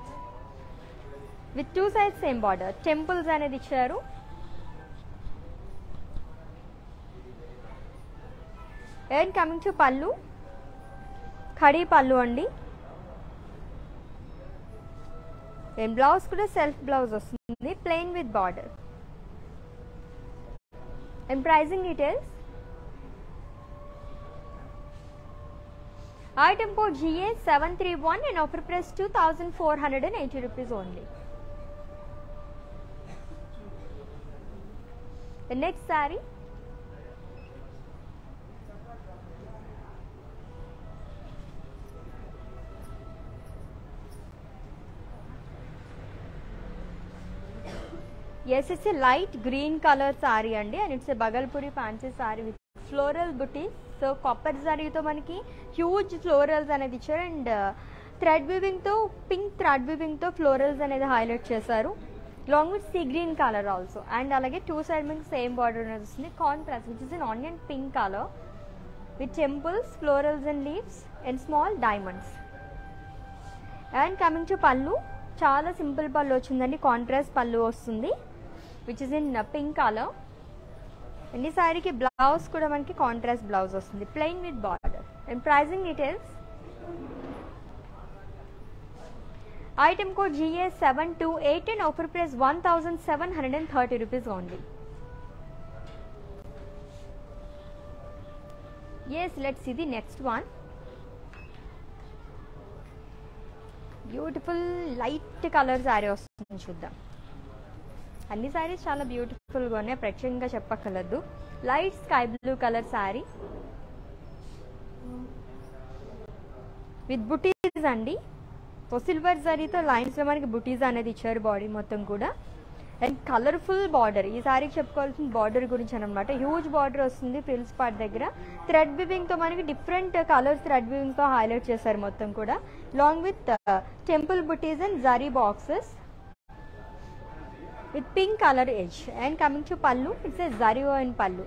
with two sides same border temples అనేది ఇచ్చారు and coming to pallu khadi pallu అండి అండ్ బ్లౌజ్ కూడా సెల్ఫ్ బ్లౌజ్ వస్తుంది plain with border and pricing details item code GA seven three one and offer price two thousand four hundred and eighty rupees only next saree yes it's a light green colour sorry అండి and it's a Bhagalpuri fancy sorry with floral buti so copper సారీతో మనకి హ్యూజ్ ఫ్లోరల్స్ అనేది ఇచ్చారు అండ్ థ్రెడ్ వివింగ్తో పింక్ థ్రెడ్ వివింగ్తో ఫ్లోరల్స్ అనేది హైలైట్ చేశారు long with sea green colour also and అలాగే టూ సైడ్ మీకు సేమ్ బార్డర్ అనేది వస్తుంది contrast which is in onion pink colour with temples florals and leaves and small diamonds and coming to pallu చాలా సింపుల్ పళ్ళు వచ్చిందండి కాంట్రాస్ట్ పళ్ళు వస్తుంది which is in pink colour and ఈ శారీకి బ్లౌజ్ కూడా మనకి కాంట్రాస్ట్ బ్లౌజ్ వస్తుంది plain with border and pricing details item code GA seven two eight and offer price one thousand seven hundred and thirty rupees only yes let's ఇది next one beautiful light colour saree వస్తుంది చూద్దాం అన్ని శారీస్ చాలా బ్యూటిఫుల్గా ఉన్నాయి ప్రత్యేకంగా చెప్పక్కర్లేదు light sky blue colour sari with butis అండి సో సిల్వర్ జరీతో లైన్స్లో మనకి బుటీస్ అనేది ఇచ్చారు బాడీ మొత్తం కూడా అండ్ కలర్ఫుల్ బార్డర్ ఈ సారీకి చెప్పుకోవాల్సిన బార్డర్ గురించి అనమాట హ్యూజ్ బార్డర్ వస్తుంది ఫ్రిల్స్ పార్ట్ దగ్గర థ్రెడ్ తో మనకి డిఫరెంట్ కలర్స్ థ్రెడ్ తో హైలైట్ చేశారు మొత్తం కూడా long with temple butis and zari boxes with pink colour edge and coming to pallu it's a zari and pallu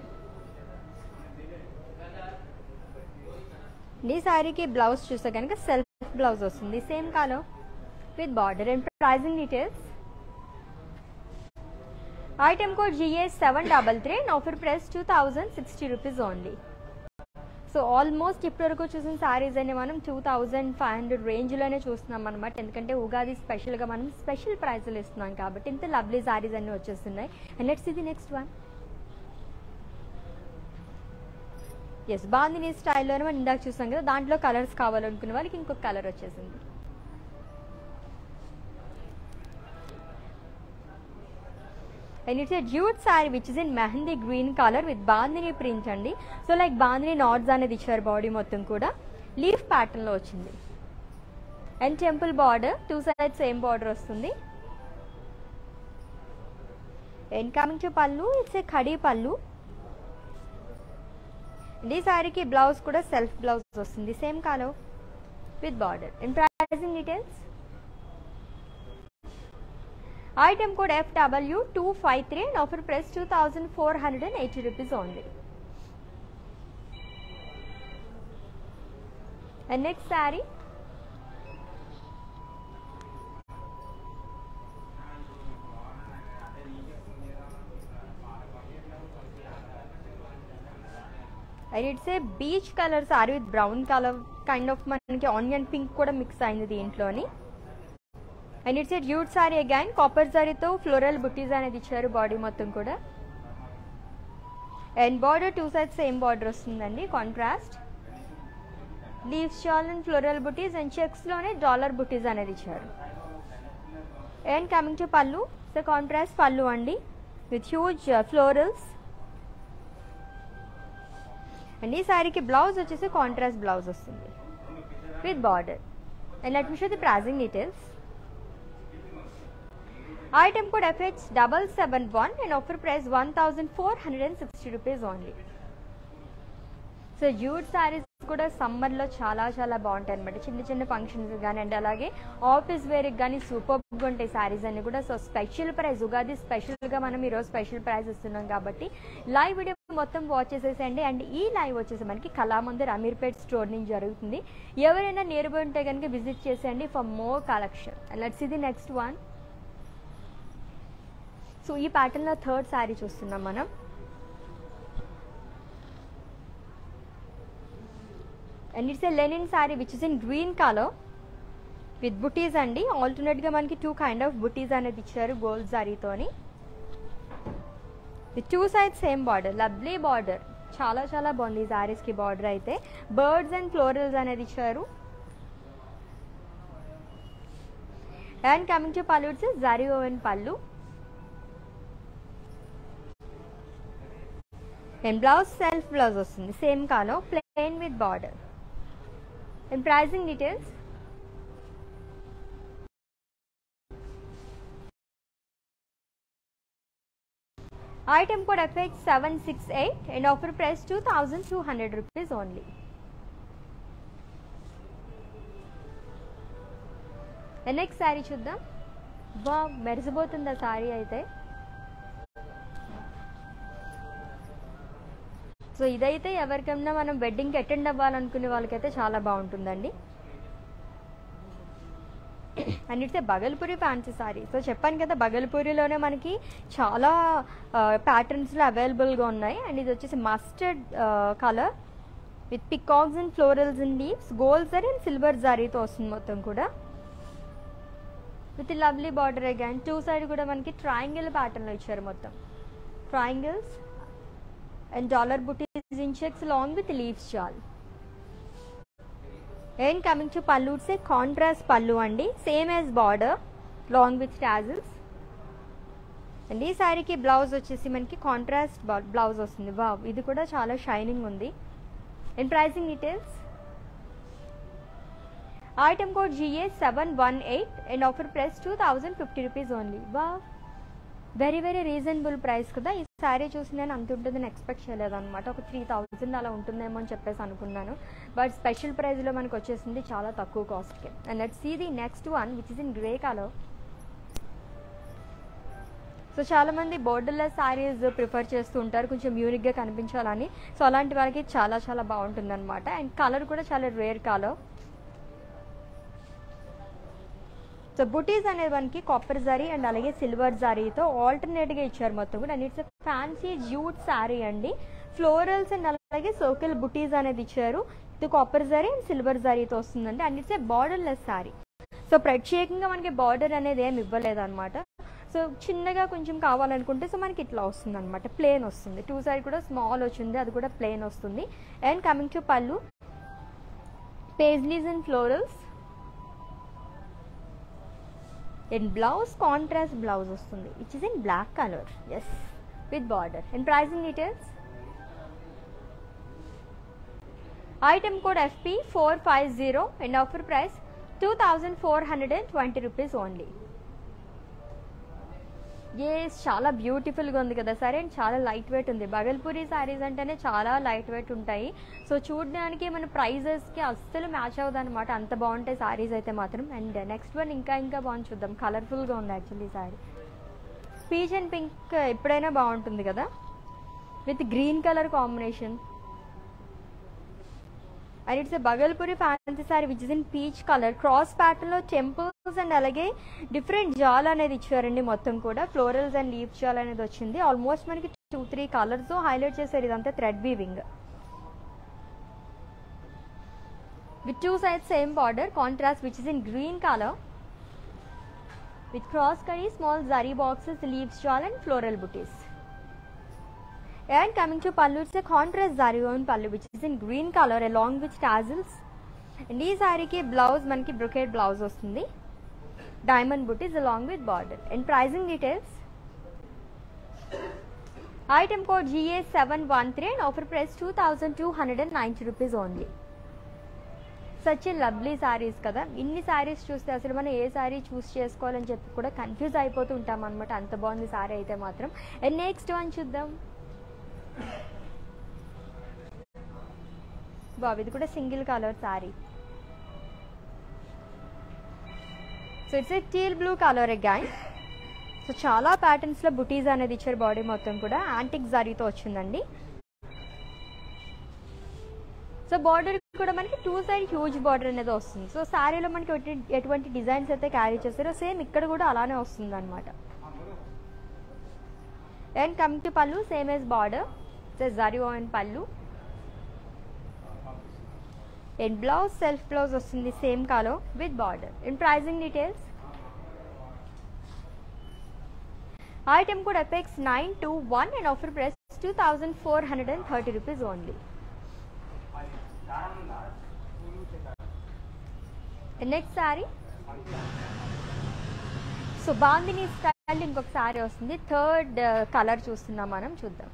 ఈ శారీకి బ్లౌజ్ చూస్తే కనుక సెల్ఫ్ బ్లౌజ్ వస్తుంది same colour with border and pricing details item code GS seven double three offer price two thousand sixty rupees only so almost ఇప్పటివరకు చూసిన శారీస్ అన్ని మనం టూ థౌజండ్ ఫైవ్ హండ్రెడ్ రేంజ్లోనే చూస్తున్నాం అనమాట ఎందుకంటే ఉగాది స్పెషల్గా మనం స్పెషల్ ప్రైస్లు ఇస్తున్నాం కాబట్టి ఇంత లవ్లీ శారీస్ అన్ని వచ్చేస్తున్నాయి అండ్ లెట్స్ ఇది నెక్స్ట్ వన్ ఎస్ బాందిని స్టైల్లోనే మనం ఇందాక చూసాం కదా దాంట్లో కలర్స్ కావాలనుకునే వాళ్ళకి ఇంకొక కలర్ వచ్చేసింది and it's a jute sari which is in mehendi green colour with bandhani print అండి సో లైక్ బాందిని నాట్స్ అనేది ఇచ్చారు బాడీ మొత్తం కూడా లీఫ్ ప్యాటర్న్లో వచ్చింది and temple border two side same border వస్తుంది and coming to pallu it's a khadi pallu ఈ శారీకి బ్లౌజ్ కూడా సెల్ఫ్ బ్లౌజ్ వస్తుంది same colour with border and pricing details item code F W two five three and offer price two thousand four hundred and eighty rupees only and next saree and it's a peach colour saree with brown colour kind of మనకి ఆనియన్ పింక్ కూడా మిక్స్ అయింది దీంట్లోని and it's a jute saree again copper సారీతో ఫ్లోరల్ బుట్టీస్ అనేది ఇచ్చారు బాడీ మొత్తం కూడా and border two sides same border వస్తుందండి contrast leaves jaal and floral butis and చెక్స్లోనే డాలర్ బుటీస్ అనేది ఇచ్చారు and coming to pallu so contrast pallu అండి విత్ హ్యూజ్ ఫ్లోరల్స్ అండ్ ఈ శారీకి బ్లౌజ్ వచ్చేసి కాంట్రాస్ట్ బ్లౌజ్ వస్తుంది with border and let me show the pricing details item code F H double seven one and offer price one thousand four hundred and sixty rupees only so యూడ్ శారీస్ కూడా సమ్మర్లో చాలా చాలా బాగుంటాయి అనమాట చిన్న చిన్న ఫంక్షన్స్ కానీ అండ్ అలాగే ఆఫీస్ వేర్కి కానీ సూపర్గా ఉంటాయి శారీస్ అన్ని కూడా సో స్పెషల్ ప్రైస్ ఉగాది స్పెషల్గా మనం ఈరోజు స్పెషల్ ప్రైస్ ఇస్తున్నాం కాబట్టి లైవ్ వీడియో మొత్తం వాచ్ చేసేసండి అండ్ ఈ లైవ్ వచ్చేసి మనకి కళామందిర్ అమీర్పేట్ స్టోర్ నుంచి జరుగుతుంది ఎవరైనా నియర్బై ఉంటే కనుక విజిట్ చేసేయండి ఫర్ మోర్ కలెక్షన్ లెట్స్ ఇది నెక్స్ట్ వన్ సో ఈ ప్యాటర్న్లో థర్డ్ శారీ చూస్తున్నాం మనం and it's a linen sari which is in green colour with butis అండి ఆల్టర్నేట్గా మనకి టూ కైండ్ ఆఫ్ బుటీస్ అనేది ఇచ్చారు గోల్డ్ శారీతోని with two side same border lovely border చాలా చాలా బాగుంది ఈ శారీస్కి బార్డర్ అయితే బర్డ్స్ అండ్ ఫ్లోరల్స్ అనేది ఇచ్చారు and coming to pallu it's zari woven pallu and blouse self blouse వస్తుంది same colour plain with border and pricing details item code F X seven six eight and offer price two thousand two hundred rupees only next sari చూద్దాం బా మెరిసిపోతుంది ఆ శారీ అయితే సో ఇదైతే ఎవరికైనా మనం వెడ్డింగ్కి అటెండ్ అవ్వాలనుకునే వాళ్ళకైతే చాలా బాగుంటుందండి and it's a Bhagalpuri fancy sorry so చెప్పాను కదా బగల్పూరిలోనే మనకి చాలా ప్యాటర్న్స్లో అవైలబుల్గా ఉన్నాయి అండ్ ఇది వచ్చేసి mustard colour with peacocks and florals and leaves gold zari and silver జరీతో వస్తుంది మొత్తం కూడా with lovely border again two side కూడా మనకి ట్రయాంగిల్ ప్యాటర్న్లో ఇచ్చారు మొత్తం triangles and dollar butis in checks long with leaves చాల్ and coming to pallu it's contrast pallu అండి same as border long with tassels and ఈ శారీకి బ్లౌజ్ వచ్చేసి మనకి కాంట్రాస్ట్ బ్లౌజ్ వస్తుంది వా ఇది కూడా చాలా షైనింగ్ ఉంది and pricing details item code GA seven one eight and offer price two thousand fifty rupees only వా వెరీ వెరీ రీజనబుల్ ప్రైస్ కదా ఈ శారీ చూసి నేను అంత ఉంటుందని ఎక్స్పెక్ట్ చేయలేదు అనమాట ఒక త్రీ థౌజండ్ అలా ఉంటుందేమో అని చెప్పేసి అనుకున్నాను బట్ స్పెషల్ ప్రైస్లో మనకు వచ్చేసింది చాలా తక్కువ కాస్ట్కి and let see the next one which is in grey colour so చాలా మంది బోర్డర్లెస్ శారీస్ ప్రిఫర్ చేస్తూ ఉంటారు కొంచెం యూనిక్గా కనిపించాలని సో అలాంటి వాళ్ళకి చాలా చాలా బాగుంటుంది అనమాట అండ్ కలర్ కూడా చాలా రేర్ కలర్ సో బుటీస్ అనేది మనకి కాపర్ జరీ అండ్ అలాగే సిల్వర్ జరీతో ఆల్టర్నేట్గా ఇచ్చారు మొత్తం కూడా and it's fancy jute sari అండి ఫ్లోరల్స్ అండ్ అలాగే సర్కిల్ బుటీస్ అనేది ఇచ్చారు ఇది కాపర్ జరీ అండ్ సిల్వర్ జరీతో వస్తుందండి and it's a borderless sari so ప్రత్యేకంగా మనకి బార్డర్ అనేది ఏమి ఇవ్వలేదు అనమాట సో చిన్నగా కొంచెం కావాలనుకుంటే సో మనకి ఇట్లా వస్తుంది అనమాట ప్లేన్ వస్తుంది టూ సైడ్ కూడా స్మాల్ వచ్చింది అది కూడా ప్లేన్ వస్తుంది and coming to pallu paisleys and florals and blouse contrast blouse వస్తుంది it is in black colour yes with border and pricing details item code F P four five zero and offer price two thousand four hundred and twenty rupees only ah చాలా బ్యూటిఫుల్గా ఉంది కదా సరే అండ్ చాలా లైట్ వెయిట్ ఉంది బగల్పూరి శారీస్ అంటేనే చాలా లైట్ వెయిట్ ఉంటాయి సో చూడడానికి మన ప్రైజెస్కి అస్సలు మ్యాచ్ అవ్వదు అనమాట అంత బాగుంటాయి శారీస్ అయితే మాత్రం అండ్ నెక్స్ట్ వన్ ఇంకా ఇంకా బాగుంది చూద్దాం కలర్ఫుల్గా ఉంది actually sari peach and pink ఎప్పుడైనా బాగుంటుంది కదా with green colour combination and it's Bhagalpuri fancy sari which is in peach colour cross pattern లో టెంపుల్స్ అండ్ అలాగే డిఫరెంట్ జాల్ అనేది ఇచ్చారండి మొత్తం కూడా ఫ్లోరల్స్ అండ్ లీఫ్ జాల్ అనేది వచ్చింది ఆల్మోస్ట్ మనకి టూ త్రీ కలర్స్ హైలైట్ చేశారు ఇదంతా thread weaving with two side same border contrast which is in green colour with cross కరీ small zari boxes leaves jaal and floral butis And coming to pallu, it's a contrast zari on pallu which is in green color along with tassels. And ఈ శారీకి బ్లౌజ్ మనకి బ్రొకేట్ బ్లౌజ్ వస్తుంది diamond butis along with border and pricing details item code GA seven one three and offer price two thousand two hundred and ninety rupees only such a lovely saris కదా ఇన్ని శారీస్ చూస్తే అసలు మనం ఏ శారీ చూస్ చేసుకోవాలని చెప్పి కూడా కన్ఫ్యూజ్ అయిపోతూ ఉంటాం అనమాట అంత బాగుంది శారీ అయితే మాత్రం అండ్ నెక్స్ట్ వన్ చూద్దాం బాబు ఇది కూడా single colour sari so it's a teal blue colour again so చాలా ప్యాటర్న్స్లో బుటీస్ అనేది ఇచ్చారు బాడీ మొత్తం కూడా యాంటిక్ జరీతో వచ్చిందండి సో బార్డర్ కూడా మనకి టూ సైడ్ హ్యూజ్ బార్డర్ అనేది వస్తుంది సో శారీలో మనకి ఎటు- ఎటువంటి డిజైన్స్ అయితే క్యారీ చేస్తారో సేమ్ ఇక్కడ కూడా అలానే వస్తుంది అనమాట and come to pallu same as border zari and pallu and blouse self blouse వస్తుంది same colour with border and pricing details item కూడా F X nine two one and offer price two thousand four hundred and thirty rupees only next sari so bandhani style ఇంకొక శారీ వస్తుంది థర్డ్ కలర్ చూస్తున్నాం మనం చూద్దాం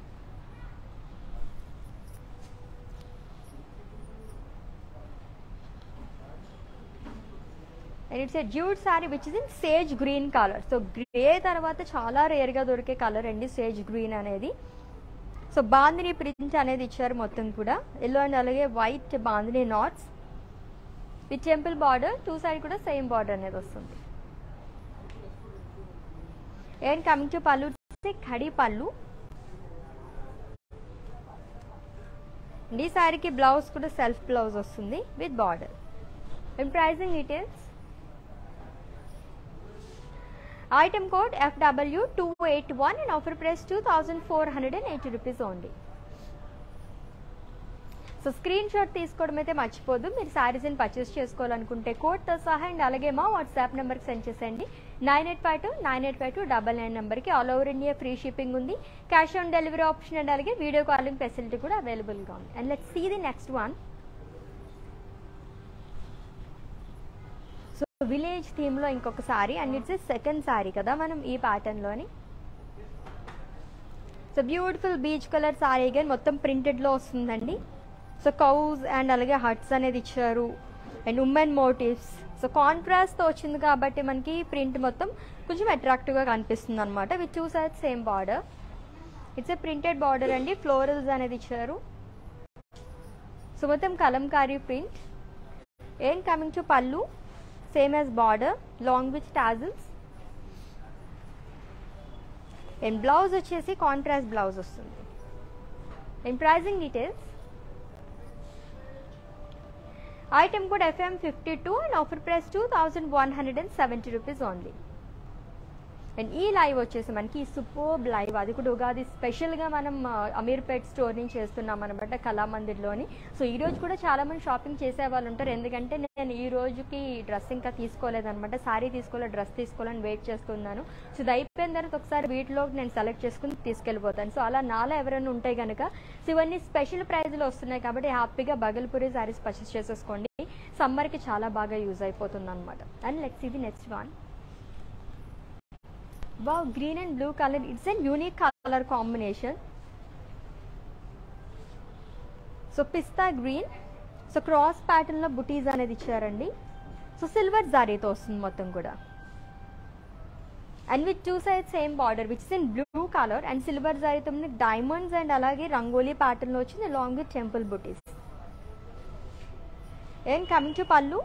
and it's a jute sari which is in sage green colour so grey తర్వాత చాలా రేర్గా దొరికే కలర్ అండి సేజ్ గ్రీన్ అనేది సో బాందిని ప్రింట్ అనేది ఇచ్చారు మొత్తం కూడా ఎల్లో అండ్ అలాగే white bandhani knots with temple border two side కూడా సేమ్ బార్డర్ అనేది వస్తుంది అండ్ కమింగ్ టు పళ్ళు ఖడి పళ్ళు ఈ శారీకి బ్లౌజ్ కూడా సెల్ఫ్ బ్లౌజ్ వస్తుంది with border and pricing details item code F W two eight one and offer price two thousand four hundred and eighty rupees only so screen shot తీసుకోవడం అయితే మర్చిపోదు మీరు శారీస్ని పర్చేస్ చేసుకోవాలనుకుంటే కోడ్తో సహా అండ్ అలాగే మా వాట్సాప్ నెంబర్కి సెండ్ చేసేయండి nine eight five two nine eight five two double nine నెంబర్కి all over India free shipping ఉంది cash on delivery option and అలాగే వీడియో కాలింగ్ ఫెసిలిటీ కూడా అవైలబుల్గా ఉంది and let see the next one so village థీమ్లో ఇంకొక sari and it's second sari కదా మనం ఈ ప్యాటర్న్లోని so beautiful peach colour sorry again మొత్తం ప్రింటెడ్లో వస్తుందండి సో కౌస్ అండ్ అలాగే హట్స్ అనేది ఇచ్చారు అండ్ ఉమెన్ మోటివ్స్ సో కాంట్రాస్ట్తో వచ్చింది కాబట్టి మనకి ప్రింట్ మొత్తం కొంచెం అట్రాక్టివ్గా కనిపిస్తుంది అనమాట with two side same border it's a printed border అండి ఫ్లోరల్స్ అనేది ఇచ్చారు సో మొత్తం కలంకారీ ప్రింట్ ఏం coming to pallu same as border long with tassels and blouse వచ్చేసి కాంట్రాస్ట్ బ్లౌజ్ వస్తుంది and pricing details item code F M fifty two and offer price two thousand one hundred and seventy rupees only and ఈ లైవ్ వచ్చేసి మనకి సూపర్బ్ లైవ్ అది కూడా ఉగాది స్పెషల్గా మనం ఆ, అమీర్పేట్ స్టోర్ నుంచి చేస్తున్నాం అనమాట కళామందిర్లోని సో ఈ రోజు కూడా చాలా మంది షాపింగ్ చేసే వాళ్ళు ఉంటారు ఎందుకంటే నేను ఈ రోజుకి డ్రెస్ ఇంకా తీసుకోలేదన్నమాట సారీ తీసుకోలే డ్రెస్ తీసుకోవాలని వెయిట్ చేస్తున్నాను సో ఇది అయిపోయిన తర్వాత ఒకసారి వీటిలో నేను సెలెక్ట్ చేసుకుని తీసుకెళ్ళిపోతాను సో అలా నాలో ఎవరైనా ఉంటే కనుక సో ఇవన్నీ స్పెషల్ ప్రైజ్లో వస్తున్నాయి కాబట్టి హ్యాపీగా బగల్పూరి సారీస్ పర్చేస్ చేసేసుకోండి సమ్మర్కి చాలా బాగా యూజ్ అయిపోతుంది అనమాట అండ్ లెట్స్ ఇది next one wow green and blue colour it's and unique colour combination so pista green so cross ప్యాటర్న్లో బుటీస్ అనేది ఇచ్చారండి సో సిల్వర్ జారీతో వస్తుంది మొత్తం కూడా and with two side same border which is in blue colour and silver జారీతో డైమండ్స్ అండ్ అలాగే రంగోలీ ప్యాటర్న్లో వచ్చింది long with temple butis and coming to pallu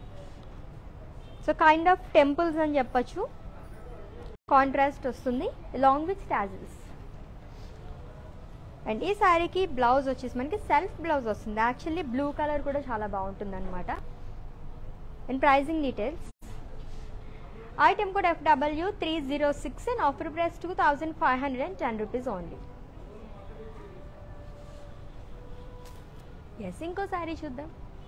so kind of temples అని చెప్పచ్చు కాంట్రాస్ట్ వస్తుంది లాంగ్ విత్ టాజిల్స్ అండ్ ఈ శారీకి బ్లౌజ్ వచ్చేసి మనకి సెల్ఫ్ బ్లౌజ్ వస్తుంది యాక్చువల్లీ బ్లూ కలర్ కూడా చాలా బాగుంటుంది అనమాట అండ్ ప్రైజింగ్ డీటెయిల్స్ ఐటమ్ కూడా F W three zero six and offer price two thousand five hundred and ten rupees only yes ఇంకో శారీ చూద్దాం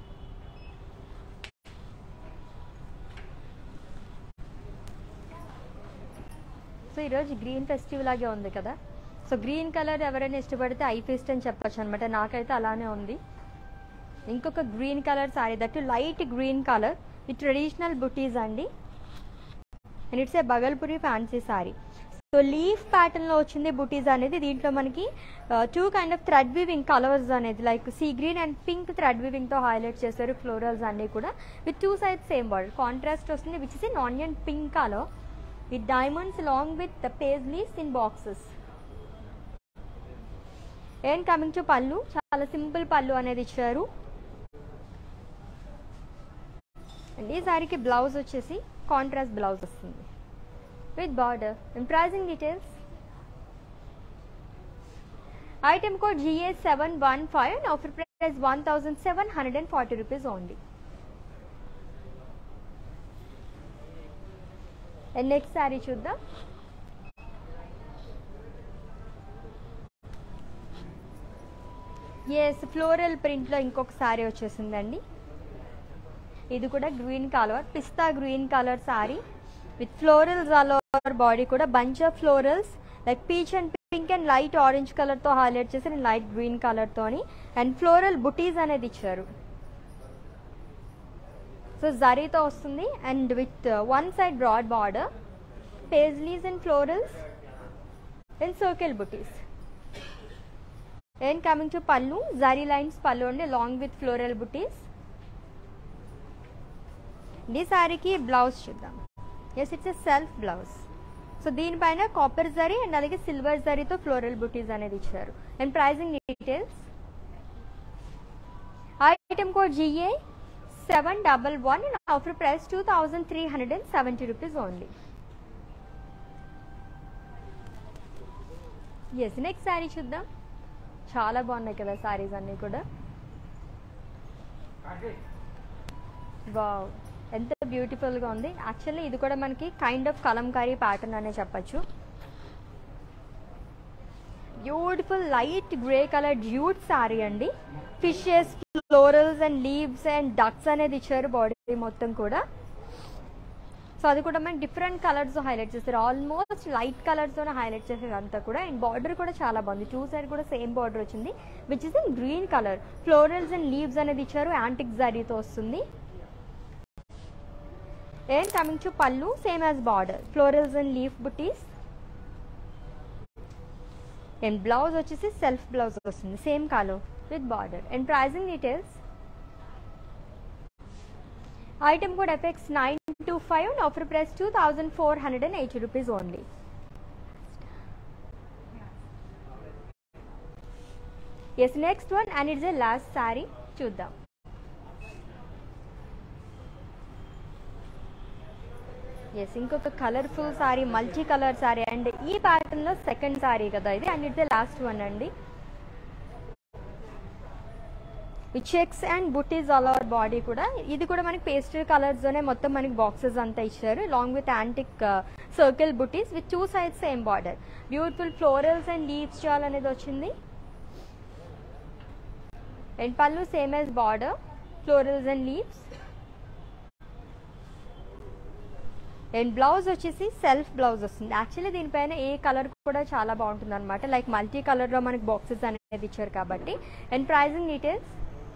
సో ఈరోజు గ్రీన్ ఫెస్టివల్ లాగే ఉంది కదా సో గ్రీన్ కలర్ ఎవరైనా ఇష్టపడితే ఐ ఫెస్ట్ అని చెప్పొచ్చు అనమాట నాకైతే అలానే ఉంది ఇంకొక green colour sari that light green colour with traditional butis అండి and it's a Bhagalpuri fancy sorry so leaf ప్యాటర్న్లో వచ్చింది బుటీస్ అనేది దీంట్లో మనకి two kind of thread weaving colours అనేది like see green and pink thread వివింగ్తో హైలైట్ చేశారు ఫ్లోరల్స్ అన్నీ కూడా with two sides same border contrast వస్తుంది which is in onion pink colour with diamonds along with the paisleys in boxes and coming to pallu చాలా సింపుల్ పళ్ళు అనేది ఇచ్చారు అండ్ ఈ సారీకి బ్లౌజ్ వచ్చేసి కాంట్రాస్ట్ బ్లౌజ్ వస్తుంది with border and pricing details item code GA seven one five and offer price one thousand seven hundred and forty rupees only and next sari చూద్దాం ఎస్ ఫ్లోరల్ ప్రింట్లో ఇంకొక శారీ వచ్చేసిందండి ఇది కూడా green colour pista green colour sari with florals all over body కూడా bunch of florals like peach and pink and light orange కలర్తో హైలైట్ చేసి లైట్ గ్రీన్ కలర్తోని అండ్ ఫ్లోరల్ బుటీస్ అనేది ఇచ్చారు సో జరీతో వస్తుంది and with one side broad border paisleys and florals and circle butis and coming to pallu zari lines పళ్ళు అండి లాంగ్ విత్ ఫ్లోరల్ బుటీస్ ఈ శారీకి బ్లౌజ్ చూద్దాం yes it's a self blouse so దీనిపైన కాపర్ జరీ అండ్ అలాగే సిల్వర్ జరీతో ఫ్లోరల్ బుటీస్ అనేది ఇచ్చారు and pricing details item code GA seven double one and offer price two thousand three hundred and seventy rupees only yes next sari చూద్దాం చాలా బాగున్నాయి కదా శారీస్ అన్నీ కూడా వావ్ ఎంత బ్యూటిఫుల్గా ఉంది యాక్చువల్లీ ఇది కూడా మనకి కైండ్ ఆఫ్ కలంకారీ ప్యాటర్న్ అనే చెప్పచ్చు beautiful light grey colour jute sari అండి fishes florals and leaves and ducks అనేది ఇచ్చారు బాడీ మొత్తం కూడా సో అది కూడా మనకి డిఫరెంట్ కలర్స్ హైలైట్ చేస్తారు ఆల్మోస్ట్ లైట్ కలర్స్తోనే హైలైట్ చేసేది అంతా కూడా అండ్ బార్డర్ కూడా చాలా బాగుంది టూ సైడ్ కూడా సేమ్ బార్డర్ వచ్చింది which is in green colour florals and leaves అనేది ఇచ్చారు యాంటిక్ జరీతో వస్తుంది and coming to pallu same as border florals and leaf బుటీస్ అండ్ బ్లౌజ్ వచ్చేసి సెల్ఫ్ బ్లౌజ్ వస్తుంది same colour with border and pricing details item code effects nine two two five offer price two thousand four hundred and eighty rupees only yes next one and it's a last sari చూద్దాం ఎస్ ఇంకొక colourful sari multi colour sorry and ఈ ప్యాటర్న్ లో సెకండ్ సారీ కదా ఇది and it's the last one అండి ఈ చెక్స్ అండ్ బుటీస్ ఆల్ ఓవర్ బాడీ కూడా ఇది కూడా మనకి పేస్టల్ కలర్స్ లోనే మొత్తం మనకి బాక్సెస్ అంతా ఇచ్చారు లాంగ్ విత్ యాంటిక్ సర్కిల్ బుటీస్ with two sides same border beautiful florals and leaves చాల్ అనేది వచ్చింది and pallu same as border florals and leaves and blouse వచ్చేసి సెల్ఫ్ బ్లౌజ్ వస్తుంది యాక్చువల్లీ దీనిపైన ఏ కలర్ కూడా చాలా బాగుంటుంది అనమాట లైక్ మల్టీ కలర్లో మనకి బాక్సెస్ అనేది ఇచ్చారు కాబట్టి and pricing details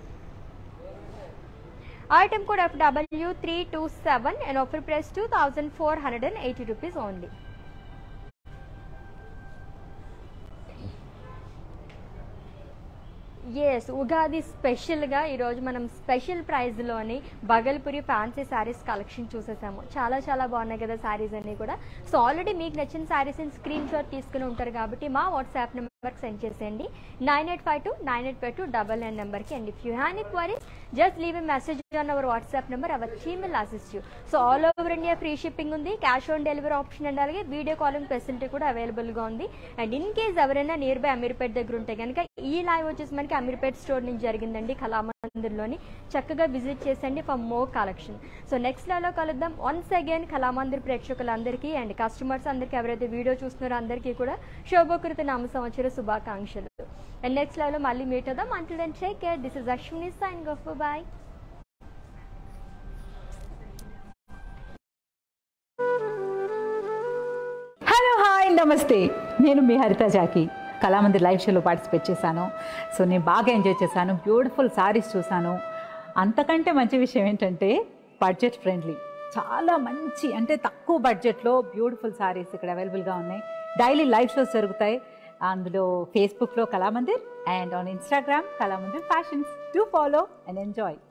item code F W three two seven and offer price two thousand four hundred and eighty rupees only yes Ugadi స్పెషల్గా ఈరోజు మనం స్పెషల్ ప్రైస్లోని బగల్పురి ఫ్యాన్సీ శారీస్ కలెక్షన్ చూసేసాము చాలా చాలా బాగున్నాయి కదా శారీస్ అన్నీ కూడా సో ఆల్రెడీ మీకు నచ్చిన శారీస్ స్క్రీన్ షాట్ తీసుకుని ఉంటారు కాబట్టి మా వాట్సాప్ నెంబర్కి సెండ్ చేసేయండి nine eight five two nine eight five two double nine నెంబర్కి and if you have queries just leave a message on our WhatsApp number our team will assist you so all over India free shipping ఉంది cash on delivery option and అలాగే వీడియో కాలింగ్ ఫెసిలిటీ కూడా అవైలబుల్గా ఉంది అండ్ ఇన్ కేస్ ఎవరైనా నియర్ బై అమీర్పేట్ దగ్గర ఉంటే కనుక ఈ లైవ్ వచ్చేసి మనకి అమీర్పేట్ స్టోర్ నుంచి జరిగిందండి కళామందిర్లోని చక్కగా విజిట్ చేసండి for more collection so next లైవ్లో కలుద్దాం వన్స్ అగైన్ కళామందిర్ ప్రేక్షకులందరికీ అండ్ కస్టమర్స్ అందరికీ ఎవరైతే వీడియో చూస్తున్నారో అందరికీ కూడా శోభకృత నామ సంవత్సర శుభాకాంక్షలు అండ్ నెక్స్ట్ లైవ్లో మళ్ళీ మీట్ అవుదాం until then take care this is Ashwini sign off bye hello hi నమస్తే నేను మీ హరిత జాకి కళామంది లైవ్ షోలో పార్టిసిపేట్ చేశాను సో నేను బాగా ఎంజాయ్ చేశాను బ్యూటిఫుల్ సారీస్ చూశాను అంతకంటే మంచి విషయం ఏంటంటే బడ్జెట్ ఫ్రెండ్లీ చాలా మంచి అంటే తక్కువ బడ్జెట్లో బ్యూటిఫుల్ సారీస్ ఇక్కడ అవైలబుల్గా ఉన్నాయి డైలీ లైవ్ షోస్ జరుగుతాయి అందులో ఫేస్బుక్లో Kalamandir and on Instagram Kalamandir fashions do follow and enjoy